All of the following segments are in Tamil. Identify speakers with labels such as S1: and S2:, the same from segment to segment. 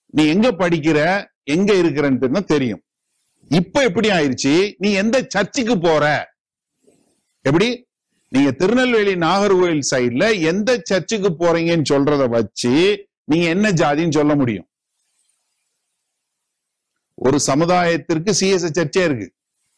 S1: நீ எங்க படிக்கிற எங்க இருக்கிறன்னு தெரியும் இப்ப எப்படி ஆயிருச்சு நீ எந்த சர்ச்சுக்கு போற எப்படி நீங்க திருநெல்வேலி நாகர்கோவில் சைடுல எந்த சர்ச்சுக்கு போறீங்கன்னு சொல்றத வச்சு நீங்க என்ன ஜாதின்னு சொல்ல முடியும் ஒரு சமுதாயத்திற்கு சிஎஸ் சர்ச்சே இருக்கு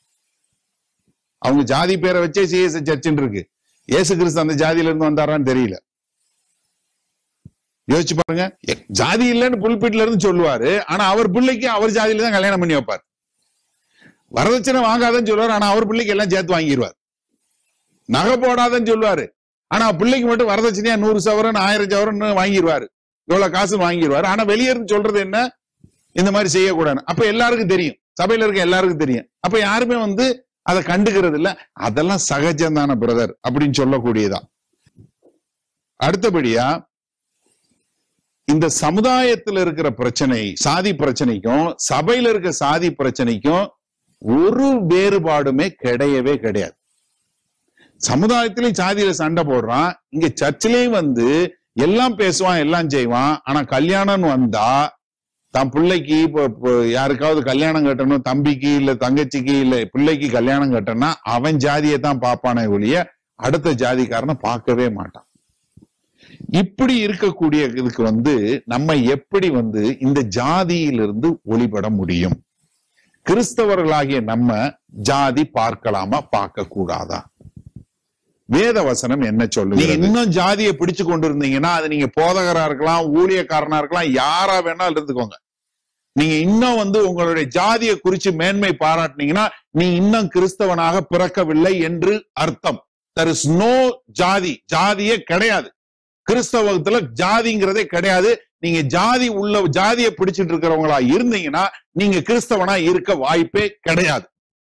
S1: அவங்க ஜாதி பேரை வச்சே சிஎஸ் சர்ச்சுன்னு இருக்கு இயேசு கிறிஸ்து அந்த ஜாதியில இருந்து வந்தாரான்னு தெரியல யோசிச்சு பாருங்க எ- ஜாதி இல்லைன்னு புல்பிட்ல இருந்து சொல்லுவாரு ஆனா அவர் பிள்ளைக்கு அவர் ஜாதியில தான் கல்யாணம் பண்ணி வைப்பார் வரதட்சணை வாங்காதன்னு சொல்லுவாரு ஆனா அவர் பிள்ளைக்கு எல்லாம் சேர்த்து வாங்கிடுவார் நகை போடாதன்னு சொல்லுவாரு ஆனா பிள்ளைக்கு மட்டும் வரதட்சணையா நூறு சவரன் ஆயிரம் சவரன் வாங்கிடுவாரு இவ்வளவு காசு வாங்கிடுவாரு ஆனா வெளியே இருந்து சொல்றது என்ன இந்த மாதிரி செய்யக்கூடாது அப்ப எல்லாருக்கும் தெரியும் சபையில இருக்க எல்லாருக்கும் தெரியும் அப்ப யாருமே வந்து அதை கண்டுக்கிறது இல்ல அதெல்லாம் சகஜம்தான பிரதர் அப்படின்னு சொல்லக்கூடியதா அடுத்தபடியா இந்த சமுதாயத்துல இருக்கிற பிரச்சனை சாதி பிரச்சனைக்கும் சபையில இருக்க சாதி பிரச்சனைக்கும் ஒரு வேறுபாடுமே கிடையவே கிடையாது சமுதாயத்திலையும் சாதியில சண்டை போடுறான் இங்க சர்ச்சிலையும் வந்து எல்லாம் பேசுவான் எல்லாம் செய்வான் ஆனா கல்யாணம்னு வந்தா தன் பிள்ளைக்கு இப்போ இப்போ யாருக்காவது கல்யாணம் கட்டணும் தம்பிக்கு இல்ல தங்கச்சிக்கு இல்ல பிள்ளைக்கு கல்யாணம் கட்டணும்னா அவன் ஜாதியை தான் பார்ப்பானே ஒழிய அடுத்த ஜாதிக்காரனை பார்க்கவே மாட்டான் இப்படி இருக்கக்கூடிய இதுக்கு வந்து நம்ம எப்படி வந்து இந்த ஜாதியிலிருந்து ஒளிபட முடியும் கிறிஸ்தவர்களாகிய நம்ம ஜாதி பார்க்கலாமா பார்க்க கூடாதா வேத வசனம் என்ன சொல்லுது நீங்க இன்னும் ஜாதியை பிடிச்சு கொண்டு இருந்தீங்கன்னா அது நீங்க போதகரா இருக்கலாம் ஊழியக்காரனா இருக்கலாம் யாரா வேணாலும் இருந்துக்கோங்க நீங்க இன்னும் வந்து உங்களுடைய ஜாதியை குறிச்சு மேன்மை பாராட்டினீங்கன்னா நீ இன்னும் கிறிஸ்தவனாக பிறக்கவில்லை என்று அர்த்தம் தர் இஸ் நோ ஜாதி ஜாதியே கிடையாது கிறிஸ்தவத்துல ஜாதிங்கிறதே கிடையாது நீங்க ஜாதி உள்ள ஜாதியை பிடிச்சிட்டு இருக்கிறவங்களா இருந்தீங்கன்னா நீங்க கிறிஸ்தவனா இருக்க வாய்ப்பே கிடையாது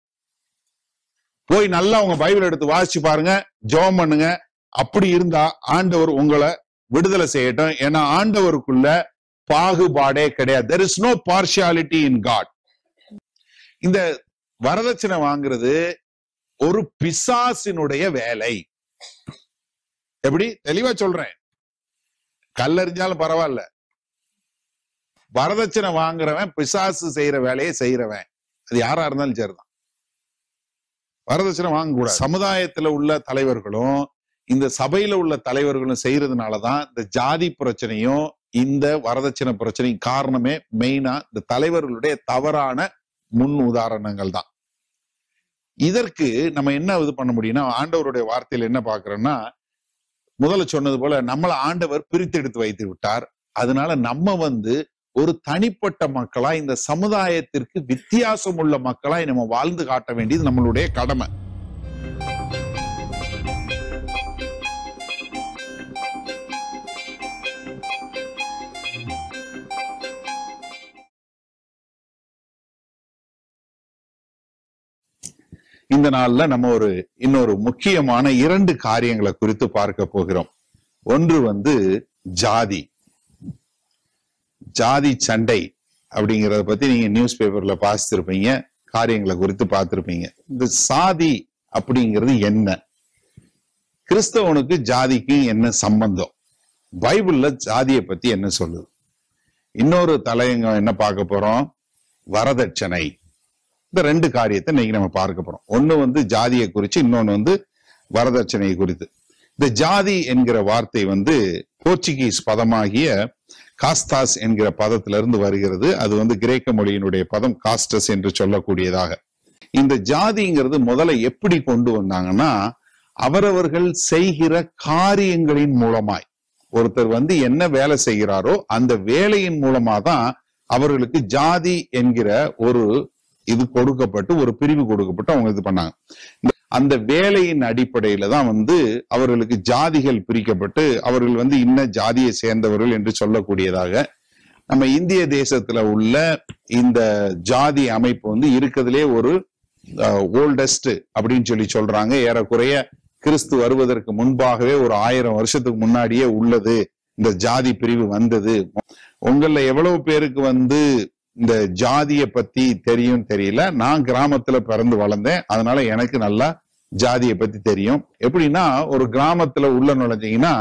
S1: போய் நல்லா உங்க பைபிள் எடுத்து வாசிச்சு பாருங்க ஜெபம் பண்ணுங்க அப்படி இருந்தா ஆண்டவர் உங்களை விடுதலை செய்யட்டும் ஏன்னா ஆண்டவருக்குள்ள பாகுபாடே கிடையாது there is no partiality in God இந்த வரதட்சணை வாங்குறது ஒரு பிசாசினுடைய வேலை எப்படி தெளிவா சொல்றேன் கல்லறிஞ்சாலும் பரவாயில்ல வரதட்சணை வாங்குறவன் பிசாசு செய்யற வேலையை செய்யறவன் அது யாரா இருந்தாலும் சரிதான் வரதட்சணை வாங்கக்கூடாது சமுதாயத்துல உள்ள தலைவர்களும் இந்த சபையில உள்ள தலைவர்களும் செய்யறதுனாலதான் இந்த ஜாதி பிரச்சனையும் இந்த வரதட்சணை பிரச்சனையும் காரணமே மெயினா இந்த தலைவர்களுடைய தவறான முன் உதாரணங்கள் தான் இதற்கு நம்ம என்ன இது பண்ண முடியும்னா ஆண்டவருடைய வார்த்தையில என்ன பாக்குறோம்னா முதல்ல சொன்னது போல நம்மளை ஆண்டவர் பிரித்தெடுத்து வைத்து விட்டார் அதனால நம்ம வந்து ஒரு தனிப்பட்ட மக்களா இந்த சமுதாயத்திற்கு வித்தியாசம் உள்ள மக்களாய் நம்ம வாழ்ந்து காட்ட வேண்டியது நம்மளுடைய கடமை இந்த நாள்ல நம்ம ஒரு இன்னொரு முக்கியமான இரண்டு காரியங்களை குறித்து பார்க்க போகிறோம் ஒன்று வந்து ஜாதி ஜாதி சண்டை அப்படிங்கறத பத்தி நீங்க நியூஸ் பேப்பர்ல வாசிச்சிருப்பீங்க காரியங்களை குறித்து பார்த்திருப்பீங்க இந்த சாதி அப்படிங்கிறது என்ன கிறிஸ்தவனுக்கு ஜாதிக்கு என்ன சம்பந்தம் பைபிள்ல ஜாதியை பத்தி என்ன சொல்லுது இன்னொரு தலையங்கம் என்ன பார்க்க போறோம் வரதட்சணை இந்த ரெண்டு காரியத்தை இன்னைக்கு நம்ம பார்க்க போறோம் ஒண்ணு வந்து ஜாதியை குறித்து இன்னொன்னு வந்து வரதட்சணையை குறித்து இந்த ஜாதி என்கிற வார்த்தை வந்து போர்ச்சுகீஸ் பதமாகிய காஸ்தாஸ் என்கிற பதத்திலிருந்து வருகிறது அது வந்து கிரேக்க மொழியினுடைய பதம் காஸ்டஸ் என்று சொல்லக்கூடியதாக இந்த ஜாதிங்கிறது முதல்ல எப்படி கொண்டு வந்தாங்கன்னா அவரவர்கள் செய்கிற காரியங்களின் மூலமாய் ஒருத்தர் வந்து என்ன வேலை செய்கிறாரோ அந்த வேலையின் மூலமா தான் அவர்களுக்கு ஜாதி என்கிற ஒரு இது கொடுக்கப்பட்டு ஒரு பிரிவு கொடுக்கப்பட்டு அவங்க இது பண்ணாங்க அந்த வேலையின் அடிப்படையில தான் வந்து அவர்களுக்கு ஜாதிகள் பிரிக்கப்பட்டு அவர்கள் வந்து இன்ன ஜாதியை சேர்ந்தவர்கள் என்று சொல்லக்கூடியதாக நம்ம இந்திய தேசத்துல உள்ள இந்த ஜாதி அமைப்பு வந்து இருக்கிறதுலே ஒரு ஓல்டஸ்ட் அப்படின்னு சொல்லி சொல்றாங்க ஏறக்குறைய கிறிஸ்து வருவதற்கு முன்பாகவே ஒரு ஆயிரம் வருஷத்துக்கு முன்னாடியே உள்ளது இந்த ஜாதி பிரிவு வந்தது உங்கள எவ்வளவு பேருக்கு வந்து இந்த ஜாதிய பத்தி தெரியும் தெரியல நான் கிராமத்துல பிறந்து வளர்ந்தேன் அதனால எனக்கு நல்லா ஜாதியை பத்தி தெரியும் எப்படின்னா ஒரு கிராமத்துல உள்ள நுழைஞ்சீங்கன்னா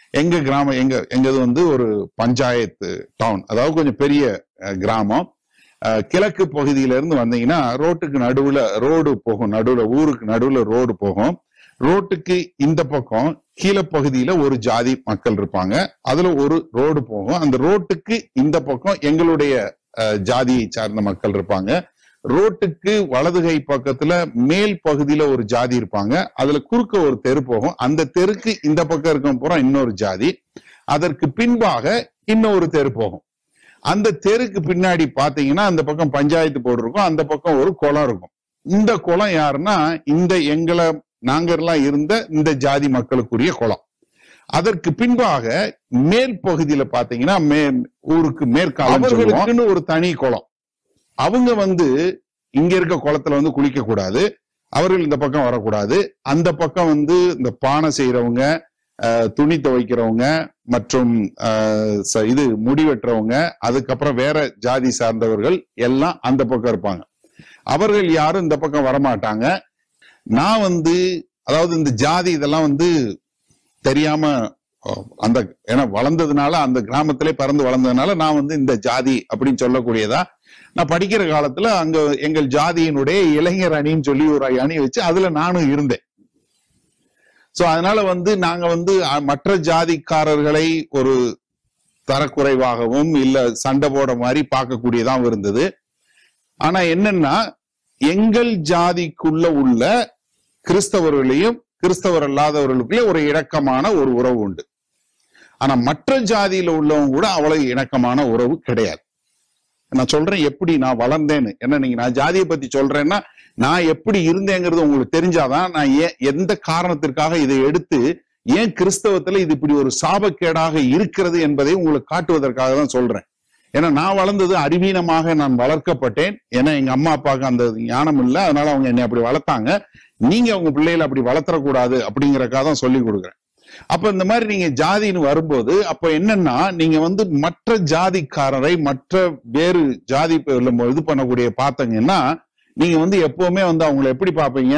S1: எங்க கிராமம் எங்க எங்கது வந்து ஒரு பஞ்சாயத்து டவுன் அதாவது கொஞ்சம் பெரிய அஹ், கிராமம் அஹ், கிழக்கு பகுதியில இருந்து வந்தீங்கன்னா ரோட்டுக்கு நடுவுல ரோடு போகும் நடுவுல ஊருக்கு நடுவுல ரோடு போகும் ரோட்டுக்கு இந்த பக்கம் கீழே பகுதியில ஒரு ஜாதி மக்கள் இருப்பாங்க அதுல ஒரு ரோடு போகும் அந்த ரோட்டுக்கு இந்த பக்கம் எங்களுடைய அஹ், ஜாதியை சார்ந்த மக்கள் இருப்பாங்க ரோட்டுக்கு வலது கை பக்கத்துல மேல் பகுதியில ஒரு ஜாதி இருப்பாங்க அதுல குறுக்க ஒரு தெரு போகும் அந்த தெருக்கு இந்த பக்கம் இருக்க பூரா இன்னொரு ஜாதி அதற்கு பின்பாக இன்னொரு தெரு போகும் அந்த தெருக்கு பின்னாடி பாத்தீங்கன்னா அந்த பக்கம் பஞ்சாயத்து போர்டு இருக்கும் அந்த பக்கம் ஒரு குளம் இருக்கும் இந்த குளம் யாருன்னா இந்த எங்களை நாங்க எல்லாம் இருந்த இந்த ஜாதி மக்களுக்குரிய குளம் அதற்கு பின்பாக மேல் பகுதியில பாத்தீங்கன்னா மே ஊருக்கு மேற்கால அவர்களுக்குன்னு ஒரு தனி குளம் அவங்க வந்து இங்க இருக்க குளத்துல வந்து குளிக்க கூடாது அவர்கள் இந்த பக்கம் வரக்கூடாது அந்த பக்கம் வந்து இந்த பானை செய்யறவங்க அஹ், துணி துவைக்கிறவங்க மற்றும் அஹ், ச- இது முடி வெட்டுறவங்க அதுக்கப்புறம் வேற ஜாதி சார்ந்தவர்கள் எல்லாம் அந்த பக்கம் இருப்பாங்க அவர்கள் யாரும் இந்த பக்கம் வரமாட்டாங்க நான் வந்து அதாவது இந்த ஜாதி இதெல்லாம் வந்து தெரியாம அஹ், அந்த ஏன்னா வளர்ந்ததுனால அந்த கிராமத்திலே பிறந்து வளர்ந்ததுனால நான் வந்து இந்த ஜாதி அப்படின்னு சொல்லக்கூடியதா நான் படிக்கிற காலத்துல அங்க எங்கள் ஜாதியினுடைய இளைஞர் அணின்னு சொல்லி ஒரு அணி வச்சு அதுல நானும் இருந்தேன் சோ அதனால வந்து நாங்க வந்து அஹ், மற்ற ஜாதிக்காரர்களை ஒரு தரக்குறைவாகவும் இல்ல சண்டை போட மாதிரி பார்க்கக்கூடியதாகவும் இருந்தது ஆனா என்னன்னா எங்கள் ஜாதிக்குள்ள உள்ள கிறிஸ்தவர்களையும் கிறிஸ்தவர் அல்லாதவர்களுக்குள்ளே ஒரு இணக்கமான ஒரு உறவு உண்டு ஆனா மற்ற ஜாதியில உள்ளவங்க கூட அவ்வளவு இணக்கமான உறவு கிடையாது நான் சொல்றேன் எப்படி நான் வளர்ந்தேன்னு என்ன நீங்க நான் ஜாதியை பத்தி சொல்றேன்னா நான் எப்படி இருந்தேங்கிறது உங்களுக்கு தெரிஞ்சாதான் நான் ஏன் எந்த காரணத்திற்காக இதை எடுத்து ஏன் கிறிஸ்தவத்துல இது இப்படி ஒரு சாபக்கேடாக இருக்கிறது என்பதை உங்களுக்கு காட்டுவதற்காக தான் சொல்றேன் ஏன்னா நான் வளர்ந்தது அறிவீனமாக நான் வளர்க்கப்பட்டேன் ஏன்னா எங்க அம்மா அப்பாவுக்கு அந்த ஞானம் இல்லை அதனால அவங்க என்னை அப்படி வளர்த்தாங்க நீங்க உங்க பிள்ளைகளை அப்படி வளர்த்தரக்கூடாது அப்படிங்கறக்காக தான் சொல்லி கொடுக்குறேன் அப்ப இந்த மாதிரி நீங்க ஜாதின்னு வரும்போது அப்ப என்னன்னா நீங்க வந்து மற்ற ஜாதிக்காரரை மற்ற வேறு ஜாதி பேர்ல ம- இது பண்ணக்கூடிய பார்த்தீங்கன்னா நீங்க வந்து எப்பவுமே வந்து அவங்கள எப்படி பார்ப்பீங்க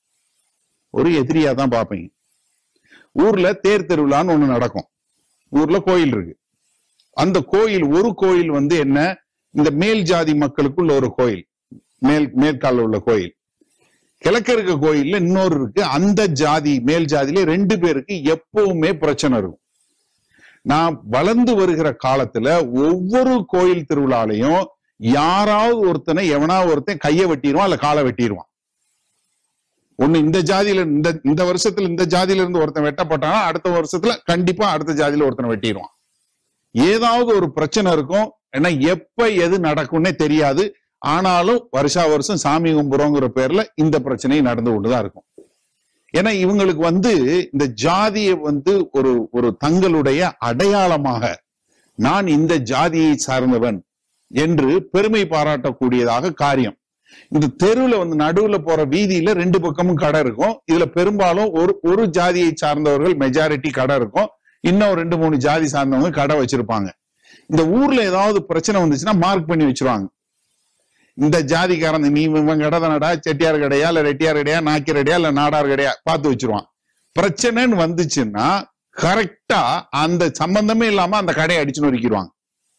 S1: ஒரு எதிரியா தான் பார்ப்பீங்க ஊர்ல தேர் திருவிழான்னு ஒண்ணு நடக்கும் ஊர்ல கோயில் இருக்கு அந்த கோயில் ஒரு கோயில் வந்து என்ன இந்த மேல் ஜாதி மக்களுக்குள்ள ஒரு கோயில் மேல் மேற்கால உள்ள கோயில் கிழக்க இருக்க கோயில்ல இன்னொரு இருக்கு அந்த ஜாதி மேல் ஜாதியில ரெண்டு பேருக்கு எப்பவுமே பிரச்சனை இருக்கும் நான் வளர்ந்து வருகிற காலத்துல ஒவ்வொரு கோயில் திருவிழாலையும் யாராவது ஒருத்தனை எவனாவது ஒருத்தன் கைய வெட்டிடுவான் இல்ல காலை வெட்டிடுவான் ஒண்ணு இந்த ஜாதியில இந்த இந்த வருஷத்துல இந்த ஜாதியில இருந்து ஒருத்தன் வெட்டப்பட்டானா அடுத்த வருஷத்துல கண்டிப்பா அடுத்த ஜாதியில ஒருத்தனை வெட்டிடுவான் ஏதாவது ஒரு பிரச்சனை இருக்கும் ஏன்னா எப்ப எது நடக்கும்னே தெரியாது ஆனாலும் வருஷா வருஷம் சாமி கும்புறோங்கிற பேர்ல இந்த பிரச்சனை நடந்து கொண்டுதான் இருக்கும் ஏன்னா இவங்களுக்கு வந்து இந்த ஜாதியை வந்து ஒரு ஒரு தங்களுடைய அடையாளமாக நான் இந்த ஜாதியை சார்ந்தவன் என்று பெருமை பாராட்டக்கூடியதாக காரியம் இந்த தெருவுல வந்து நடுவுல போற வீதியில ரெண்டு பக்கமும் கடை இருக்கும் இதுல பெரும்பாலும் ஒரு ஒரு ஜாதியை சார்ந்தவர்கள் மெஜாரிட்டி கடை இருக்கும் இன்னும் ரெண்டு மூணு ஜாதி சார்ந்தவங்க கடை வச்சிருப்பாங்க இந்த ஊர்ல ஏதாவது பிரச்சனை வந்துச்சுன்னா மார்க் பண்ணி வச்சிருவாங்க இந்த ஜாதிக்காரன் நீ இவன் கடை தானடா செட்டியார் கடையா இல்ல ரெட்டியார் கடையா நாக்கியர் கடையா இல்ல நாடார் கடையா பார்த்து வச்சிருவான் பிரச்சனைன்னு வந்துச்சுன்னா கரெக்டா அந்த சம்பந்தமே இல்லாம அந்த கடையை அடிச்சு நொறுக்கிடுவாங்க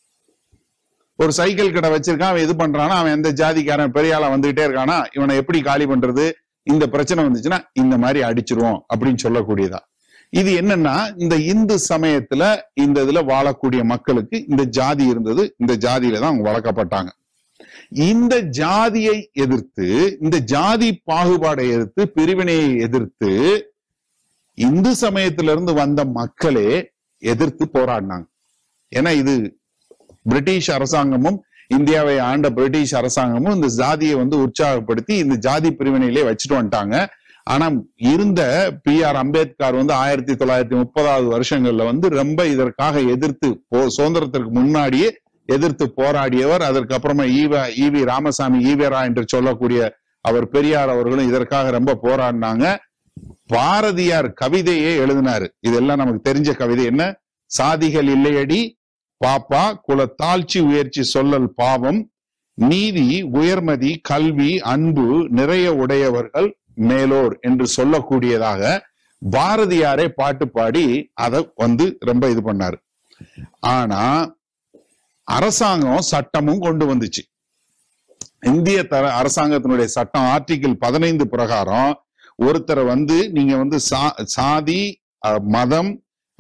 S1: ஒரு சைக்கிள் கடை வச்சிருக்கான் அவன் இது பண்றானா அவன் எந்த ஜாதிக்காரன் பெரிய ஆளா வந்துகிட்டே இருக்கானா இவனை எப்படி காலி பண்றது இந்த பிரச்சனை வந்துச்சுன்னா இந்த மாதிரி அடிச்சிருவோம் அப்படின்னு சொல்லக்கூடியதா இது என்னன்னா இந்த இந்து சமயத்துல இந்த இதுல வாழக்கூடிய மக்களுக்கு இந்த ஜாதி இருந்தது இந்த ஜாதியில தான் அவங்க வளர்க்கப்பட்டாங்க இந்த ஜாதியை எதிர்த்து இந்த ஜாதி பாகுபாடை எதிர்த்து பிரிவினையை எதிர்த்து இந்து சமயத்திலிருந்து வந்த மக்களே எதிர்த்து போராடினாங்க ஏன்னா இது பிரிட்டிஷ் அரசாங்கமும் இந்தியாவை ஆண்ட பிரிட்டிஷ் அரசாங்கமும் இந்த ஜாதியை வந்து உற்சாகப்படுத்தி இந்த ஜாதி பிரிவினையிலே வச்சுட்டு வந்துட்டாங்க ஆனா இருந்த பி ஆர் அம்பேத்கர் வந்து ஆயிரத்தி தொள்ளாயிரத்தி முப்பதாவது வருஷங்கள்ல வந்து ரொம்ப இதற்காக எதிர்த்து போ சுதந்திரத்திற்கு முன்னாடியே எதிர்த்து போராடியவர் அதற்கு அப்புறமா ஈவ ஈவி ராமசாமி ஈவேரா என்று சொல்லக்கூடிய அவர் பெரியார் அவர்களும் இதற்காக ரொம்ப போராடினாங்க பாரதியார் கவிதையே எழுதினாரு இதெல்லாம் நமக்கு தெரிஞ்ச கவிதை என்ன சாதிகள் இல்லையடி பாப்பா குல தாழ்ச்சி உயர்ச்சி சொல்லல் பாவம் நீதி உயர்மதி கல்வி அன்பு நிறைய உடையவர்கள் மேலோர் என்று சொல்லக்கூடியதாக பாரதியாரே பாட்டு பாடி அதை வந்து ரொம்ப இது பண்ணாரு ஆனா அரசாங்கம் சட்டமும் கொண்டு வந்துச்சு இந்திய தர அரசாங்கத்தினுடைய சட்டம் ஆர்டிகிள் பதினைந்து பிரகாரம் ஒருத்தரை வந்து நீங்க வந்து சா- சாதி அஹ், மதம்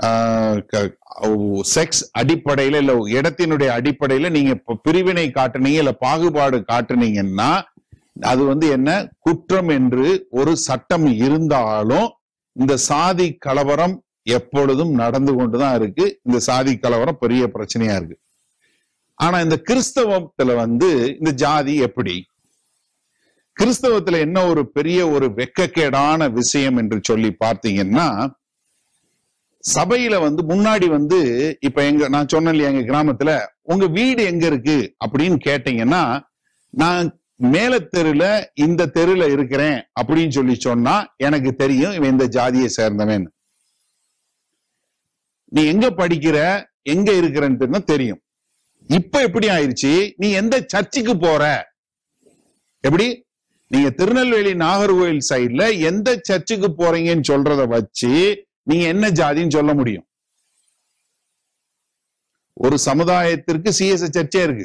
S1: செக்ஸ் அடிப்படையில இல்ல இடத்தினுடைய அடிப்படையில நீங்க இப்ப பிரிவினை காட்டுனீங்க இல்ல பாகுபாடு காட்டுனீங்கன்னா அது வந்து என்ன குற்றம் என்று ஒரு சட்டம் இருந்தாலும் இந்த சாதி கலவரம் எப்பொழுதும் நடந்து கொண்டுதான் இருக்கு இந்த சாதி கலவரம் பெரிய பிரச்சனையா இருக்கு ஆனா இந்த கிறிஸ்தவத்துல வந்து இந்த ஜாதி எப்படி கிறிஸ்தவத்துல என்ன ஒரு பெரிய ஒரு வெக்கக்கேடான விஷயம் என்று சொல்லி பார்த்தீங்கன்னா சபையில வந்து முன்னாடி வந்து இப்ப எங்க நான் சொன்னேன் இல்லையா எங்க கிராமத்துல உங்க வீடு எங்க இருக்கு அப்படின்னு கேட்டீங்கன்னா நான் மேல தெருல இந்த தெருல இருக்கிறேன் அப்படின்னு சொல்லி சொன்னா எனக்கு தெரியும் இவன் இந்த ஜாதியை சேர்ந்தவன் நீ எங்க படிக்கிற எங்க இருக்கிறன்னு தெரிஞ்சா தெரியும் இப்ப எப்படி ஆயிருச்சு நீ எந்த சர்ச்சுக்கு போற எப்படி நீங்க திருநெல்வேலி நாகர்கோவில் சைடுல எந்த சர்ச்சுக்கு போறீங்கன்னு சொல்றத வச்சு நீங்க என்ன ஜாதின்னு சொல்ல முடியும் ஒரு சமுதாயத்திற்கு சிஎஸ் சர்ச்சே இருக்கு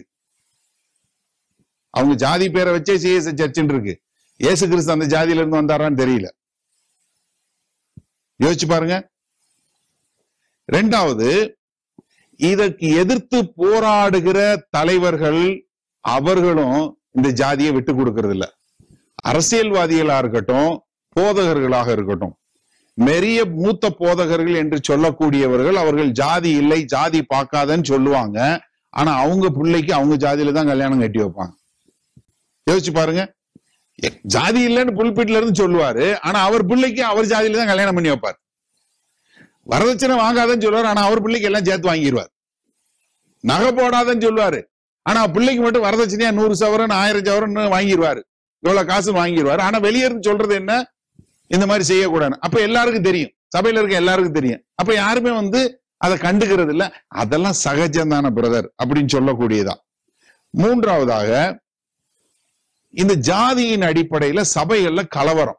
S1: அவங்க ஜாதி பேரை வச்சே சிஎஸ் சர்ச்சுன்னு இருக்கு இயேசு கிறிஸ்து அந்த ஜாதியில இருந்து வந்தாரான்னு தெரியல யோசிச்சு பாருங்க ரெண்டாவது இதற்கு எதிர்த்து போராடுகிற தலைவர்கள் அவர்களும் இந்த ஜாதியை விட்டு கொடுக்கறது இல்ல அரசியல்வாதிகளா இருக்கட்டும் போதகர்களாக இருக்கட்டும் மெரிய மூத்த போதகர்கள் என்று சொல்லக்கூடியவர்கள் அவர்கள் ஜாதி இல்லை ஜாதி பார்க்காதன்னு சொல்லுவாங்க ஆனா அவங்க பிள்ளைக்கு அவங்க ஜாதியில தான் கல்யாணம் கட்டி வைப்பாங்க யோசிச்சு பாருங்க எ- ஜாதி இல்லைன்னு புல்பிட்ல இருந்து சொல்லுவாரு ஆனா அவர் பிள்ளைக்கு அவர் ஜாதியில தான் கல்யாணம் பண்ணி வைப்பார் வரதட்சணை வாங்காதன்னு சொல்லுவாரு ஆனா அவர் பிள்ளைக்கு எல்லாம் சேர்த்து வாங்கிடுவார் நகை போடாதன்னு சொல்லுவாரு ஆனா பிள்ளைக்கு மட்டும் வரதட்சணையா நூறு சவரன் ஆயிரம் சவரன் வாங்கிடுவாரு இவ்வளவு காசு வாங்கிடுவாரு ஆனா வெளியே இருந்து சொல்றது என்ன இந்த மாதிரி செய்யக்கூடாது அப்ப எல்லாருக்கும் தெரியும் சபையில இருக்க எல்லாருக்கும் தெரியும் அப்ப யாருமே வந்து அதை கண்டுக்கிறது இல்ல அதெல்லாம் சகஜம்தான பிரதர் அப்படின்னு சொல்லக்கூடியதா மூன்றாவதாக இந்த ஜாதியின் அடிப்படையில சபைகள்ல கலவரம்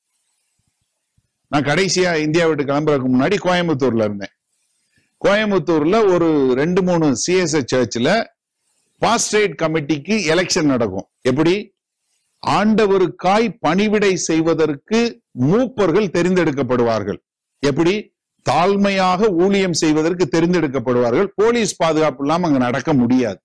S1: நான் கடைசியா இந்தியா விட்டு கிளம்புறதுக்கு முன்னாடி கோயம்புத்தூர்ல இருந்தேன் கோயம்புத்தூர்ல ஒரு ரெண்டு மூணு சிஎஸ்ஐ சர்ச்சில் பாஸ்டேட் கமிட்டிக்கு எலெக்ஷன் நடக்கும் எப்படி ஆண்டவருக்காய் பணிவிடை செய்வதற்கு மூப்பர்கள் தெரிந்தெடுக்கப்படுவார்கள் எப்படி தாழ்மையாக ஊழியம் செய்வதற்கு தெரிந்தெடுக்கப்படுவார்கள் போலீஸ் பாதுகாப்பு இல்லாம அங்க நடக்க முடியாது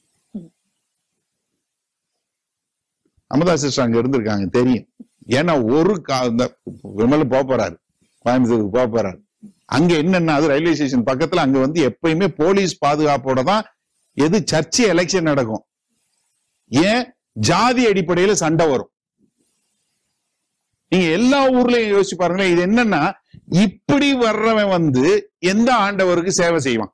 S1: அமதா சிஸ்டர் அங்க இருந்திருக்காங்க தெரியும் ஏன்னா ஒரு கா- இந்த விமல போக போறாரு கோயம்புத்தூருக்கு போக போறாரு அங்க என்னன்னா அது ரயில்வே ஸ்டேஷன் பக்கத்துல அங்க வந்து எப்பயுமே போலீஸ் பாதுகாப்போட தான் எது சர்ச்சு எலெக்ஷன் நடக்கும் ஏன் ஜாதி அடிப்படையில சண்டை வரும் நீங்க எல்லா ஊர்லயும் யோசிச்சு பாருங்களேன் இது என்னன்னா இப்படி வர்றவன் வந்து எந்த ஆண்டவருக்கு சேவை செய்வான்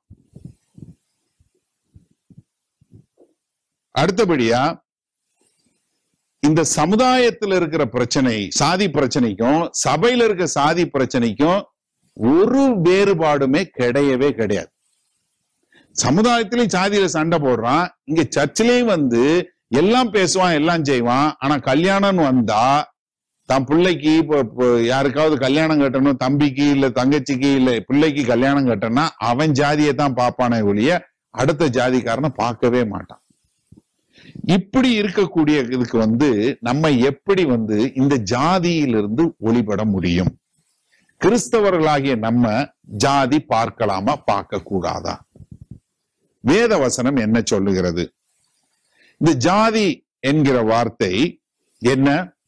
S1: அடுத்தபடியா இந்த சமுதாயத்துல இருக்கிற பிரச்சனை சாதி பிரச்சனைக்கும் சபையில இருக்க சாதி பிரச்சனைக்கும் ஒரு வேறுபாடுமே கிடையவே கிடையாது சமுதாயத்திலையும் சாதியில சண்டை போடுறான் இங்க சர்ச்சிலையும் வந்து எல்லாம் பேசுவான் எல்லாம் செய்வான் ஆனா கல்யாணம்னு வந்தா தன் பிள்ளைக்கு இப்போ இப்போ யாருக்காவது கல்யாணம் கட்டணும் தம்பிக்கு இல்ல தங்கச்சிக்கு இல்ல பிள்ளைக்கு கல்யாணம் கட்டணும்னா அவன் ஜாதியை தான் பார்ப்பானே ஒழிய அடுத்த ஜாதிக்காரனை பார்க்கவே மாட்டான் இப்படி இருக்கக்கூடிய இதுக்கு வந்து நம்ம எப்படி வந்து இந்த ஜாதியிலிருந்து ஒளிபட முடியும் கிறிஸ்தவர்களாகிய நம்ம ஜாதி பார்க்கலாமா பார்க்க கூடாதா வேத வசனம் என்ன சொல்லுகிறது இந்த ஜாதி என்கிற வார்த்தை என்ன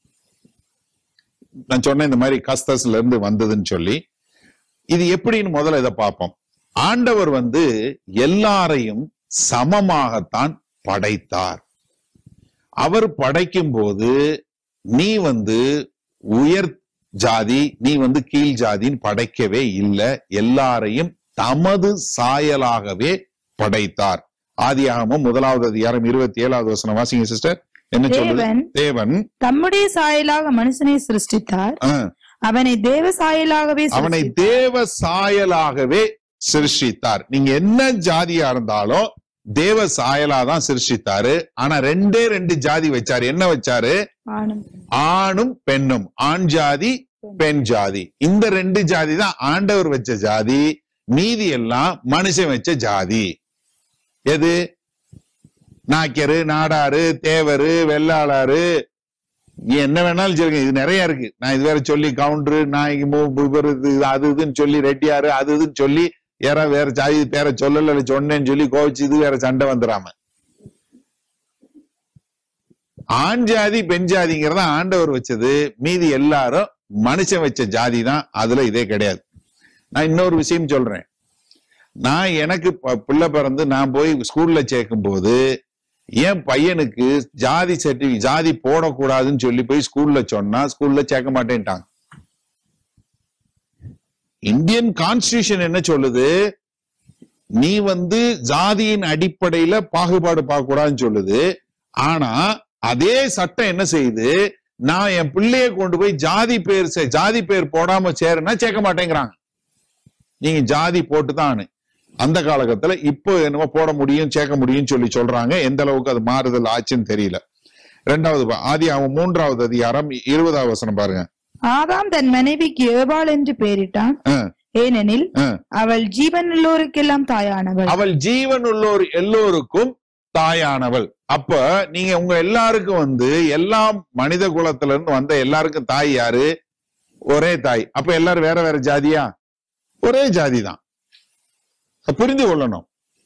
S1: நான் சொன்னேன் இந்த மாதிரி கஸ்தஸ்ல இருந்து வந்ததுன்னு சொல்லி இது எப்படின்னு முதல்ல இதை பார்ப்போம் ஆண்டவர் வந்து எல்லாரையும் சமமாகத்தான் படைத்தார் அவர் படைக்கும் போது நீ வந்து உயர் ஜாதி நீ வந்து கீழ் ஜாதின்னு படைக்கவே இல்லை எல்லாரையும் தமது சாயலாகவே படைத்தார் ஆதியாகமம் முதலாவது அதிகாரம் இருபத்தி ஏழாவது வசனம் வாசிங்க சிஸ்டர் என்ன சொல்லுது
S2: தேவன்
S1: தேவன்
S2: தம்முடைய சாயலாக மனுஷனை சிருஷ்டித்தார்
S1: ஆ,
S2: அவனை தேவ சாயலாகவே
S1: அவனை
S2: சிருஷ்டித்தார்.
S1: தேவ சாயலாகவே சிருஷ்டித்தார் நீங்க என்ன ஜாதியா இருந்தாலும் தேவ சாயலா தான் சிருஷ்டித்தாரு ஆனா ரெண்டே ரெண்டு ஜாதி வச்சாரு என்ன வச்சாரு
S2: ஆணும்
S1: ஆணும் பெண்ணும் ஆண் ஜாதி பெண் ஜாதி இந்த ரெண்டு ஜாதி தான் ஆண்டவர் வச்ச ஜாதி மீதி எல்லாம் மனுஷன் வச்ச ஜாதி எது நாக்கியரு நாடாரு தேவரு வெள்ளாளாரு நீ என்ன வேணாலும் சொல்லுங்க இது நிறைய இருக்கு நான் இது வேற சொல்லி கவுண்டரு நாய்க்கு மூ இவரு இது, அது இதுன்னு சொல்லி ரெட்டியாரு அது இதுன்னு சொல்லி யாரா வேற ஜாதி பேரை சொல்லல இல்ல சொன்னேன்னு சொல்லி கோவிச்சு இது வேற சண்டை வந்துடாம ஆண் ஜாதி பெண் ஜாதிங்கிறத ஆண்டவர் வச்சது மீதி எல்லாரும் மனுஷன் வச்ச ஜாதி தான் அதுல இதே கிடையாது நான் இன்னொரு விஷயம் சொல்றேன் நான் எனக்கு ப- பிள்ளை பிறந்து நான் போய் ஸ்கூல்ல சேர்க்கும் போது என் பையனுக்கு ஜாதி சர்டி ஜாதி போடக்கூடாதுன்னு சொல்லி போய் ஸ்கூல்ல சொன்னா ஸ்கூல்ல சேர்க்க மாட்டேன்ட்டாங்க இந்தியன் கான்ஸ்டியூஷன் என்ன சொல்லுது நீ வந்து ஜாதியின் அடிப்படையில பாகுபாடு பார்க்க கூடாதுன்னு சொல்லுது ஆனா அதே சட்டம் என்ன செய்யுது நான் என் பிள்ளைய கொண்டு போய் ஜாதி பேர் சே- ஜாதி பேர் போடாம சேருனா சேர்க்க மாட்டேங்கிறாங்க நீங்க ஜாதி போட்டுதான் அந்த காலகட்டத்துல இப்போ என்னமோ போட முடியும் சேர்க்க முடியும்னு சொல்லி சொல்றாங்க எந்த அளவுக்கு அது மாறுதல் ஆச்சுன்னு தெரியல ரெண்டாவது பா- ஆதி அவன் மூன்றாவது அதிகாரம் இருபதாவது வசனம் பாருங்க
S2: ஆதாம் தன் மனைவிக்கு ஏவாள் என்று பெயரிட்டான்
S1: ஆ,
S2: ஏனெனில்
S1: ஆ.
S2: அவள் ஜீவனுள்ளோருக்கெல்லாம் தாயானவள்
S1: அவள் ஜீவன் உள்ளோர் எல்லோருக்கும் தாயானவள் அப்ப நீங்க உங்க எல்லாருக்கும் வந்து எல்லா மனித குலத்துல இருந்து வந்த எல்லாருக்கும் தாய் யாரு ஒரே தாய் அப்ப எல்லாரும் வேற வேற ஜாதியா ஒரே ஜாதி தான் புரிந்து கொள்ளணும்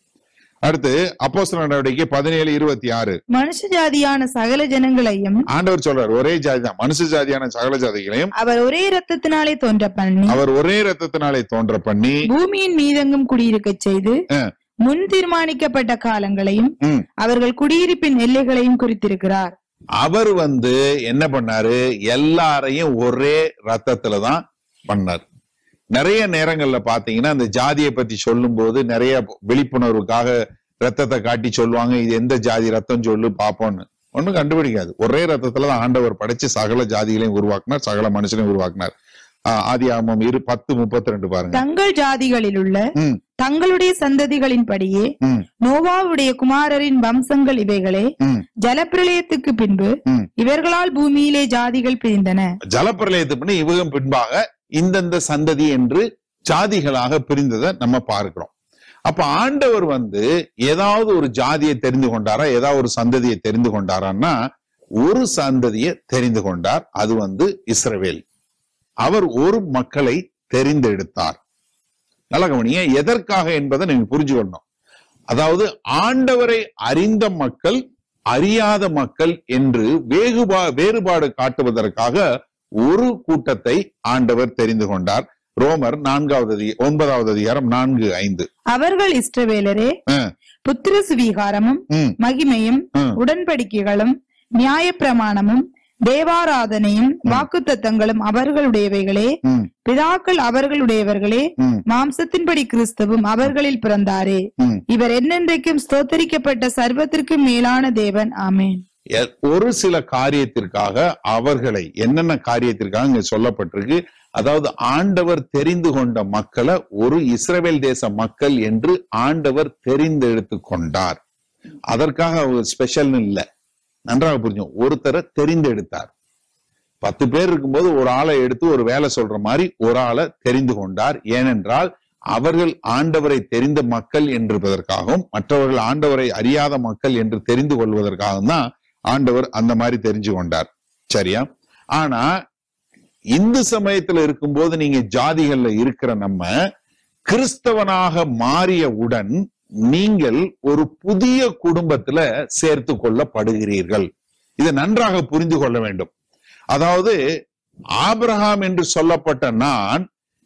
S1: அடுத்து அப்போஸ்தலர் நடவடிக்கை பதினேழு இருபத்தி ஆறு
S2: மனுஷ ஜாதியான சகல ஜனங்களையும்
S1: ஆண்டவர் சொல்றார் ஒரே ஜாதி தான் மனுஷ ஜாதியான சகல ஜாதிகளையும்
S2: அவர் ஒரே இரத்தத்தினாலே தோன்ற பண்ணி
S1: அவர் ஒரே ரத்தத்தினாலே தோன்ற பண்ணி
S2: பூமியின் மீதெங்கும் குடியிருக்கச் செய்து
S1: ஆ.
S2: முன் தீர்மானிக்கப்பட்ட காலங்களையும்
S1: ம்,
S2: அவர்கள் குடியிருப்பின் எல்லைகளையும் குறித்திருக்கிறார்
S1: அவர் வந்து என்ன பண்ணாரு எல்லாரையும் ஒரே ரத்தத்துல தான் பண்ணார் நிறைய நேரங்கள்ல பாத்தீங்கன்னா அந்த ஜாதியை பத்தி சொல்லும் போது நிறைய விழிப்புணர்வுக்காக ரத்தத்தை காட்டி சொல்லுவாங்க இது எந்த ஜாதி ரத்தம் சொல்லு பாப்போம்னு ஒண்ணும் கண்டுபிடிக்காது ஒரே ரத்தத்துல தான் ஆண்டவர் படைச்சு சகல ஜாதிகளையும் உருவாக்குனார் சகல மனுஷனையும் உருவாக்குனார் ஆஹ் ஆதி ஆமம் இரு பத்து முப்பத்தி ரெண்டு பாருங்க
S2: தங்கள் ஜாதிகளில் உள்ள
S1: ம்.
S2: தங்களுடைய சந்ததிகளின்படியே
S1: ம்,
S2: நோவாவுடைய குமாரரின் வம்சங்கள் இவைகளே
S1: ம்,
S2: ஜலப்பிரளயத்துக்கு பின்பு
S1: ம்.
S2: இவர்களால் பூமியிலே ஜாதிகள் பிரிந்தன
S1: ஜலப்பிரளயத்துக்கு பின்ன இவகம் பின்பாக இந்தந்த சந்ததி என்று ஜாதிகளாக பிரிந்ததை நம்ம பார்க்கிறோம் அப்ப ஆண்டவர் வந்து ஏதாவது ஒரு ஜாதியை தெரிந்து கொண்டாரா ஏதாவது ஒரு சந்ததியை தெரிந்து கொண்டாரான்னா ஒரு சந்ததியை தெரிந்து கொண்டார் அது வந்து இஸ்ரவேல் அவர் ஒரு மக்களை தெரிந்தெடுத்தார் நல்ல கவனிங்க எதற்காக என்பதை நீங்க புரிஞ்சுக்கணும் அதாவது ஆண்டவரை அறிந்த மக்கள் அறியாத மக்கள் என்று வேகுபா வேறுபாடு காட்டுவதற்காக ஒரு கூட்டத்தை ஆண்டவர் தெரிந்து கொண்டார் ரோமர் நான்காவது அதி- ஒன்பதாவது அதிகாரம் நான்கு ஐந்து
S2: அவர்கள் இஸ்ரவேலரே
S1: ஆ.
S2: புத்திர சுவீகாரமும்
S1: ம்,
S2: மகிமையும்
S1: ம்.
S2: உடன்படிக்கைகளும் நியாயப்பிரமாணமும் தேவாராதனையும் வாக்குத்தத்தங்களும் அவர்களுடையவைகளே
S1: ம்,
S2: பிதாக்கள் அவர்களுடையவர்களே
S1: ம்,
S2: மாம்சத்தின்படி கிறிஸ்துவும் அவர்களில் பிறந்தாரே
S1: ம்.
S2: இவர் என்னென்றைக்கும் ஸ்தோத்தரிக்கப்பட்ட சர்வத்திற்கு மேலான தேவன் ஆமென்
S1: எ- ஒரு சில காரியத்திற்காக அவர்களை என்னென்ன காரியத்திற்காக இங்க சொல்லப்பட்டிருக்கு அதாவது ஆண்டவர் தெரிந்து கொண்ட மக்களை ஒரு இஸ்ரவேல் தேச மக்கள் என்று ஆண்டவர் தெரிந்தெடுத்து கொண்டார் அதற்காக அவர் ஸ்பெஷல்னு இல்ல நன்றாக புரிஞ்சோம் ஒருத்தரை தெரிந்தெடுத்தார் பத்து பேர் இருக்கும்போது ஒரு ஆளை எடுத்து ஒரு வேலை சொல்ற மாதிரி ஒரு ஆளை தெரிந்து கொண்டார் ஏனென்றால் அவர்கள் ஆண்டவரை தெரிந்த மக்கள் என்பதற்காகவும் மற்றவர்கள் ஆண்டவரை அறியாத மக்கள் என்று தெரிந்து கொள்வதற்காகவும் தான் ஆண்டவர் அந்த மாதிரி தெரிஞ்சு கொண்டார் சரியா ஆனா இந்து சமயத்துல இருக்கும்போது நீங்க ஜாதிகள்ல இருக்கிற நம்ம கிறிஸ்தவனாக மாறியவுடன் நீங்கள் ஒரு புதிய குடும்பத்துல சேர்த்து கொள்ளப்படுகிறீர்கள் இதை நன்றாக புரிந்து கொள்ள வேண்டும் அதாவது ஆபிரகாம் என்று சொல்லப்பட்ட நான்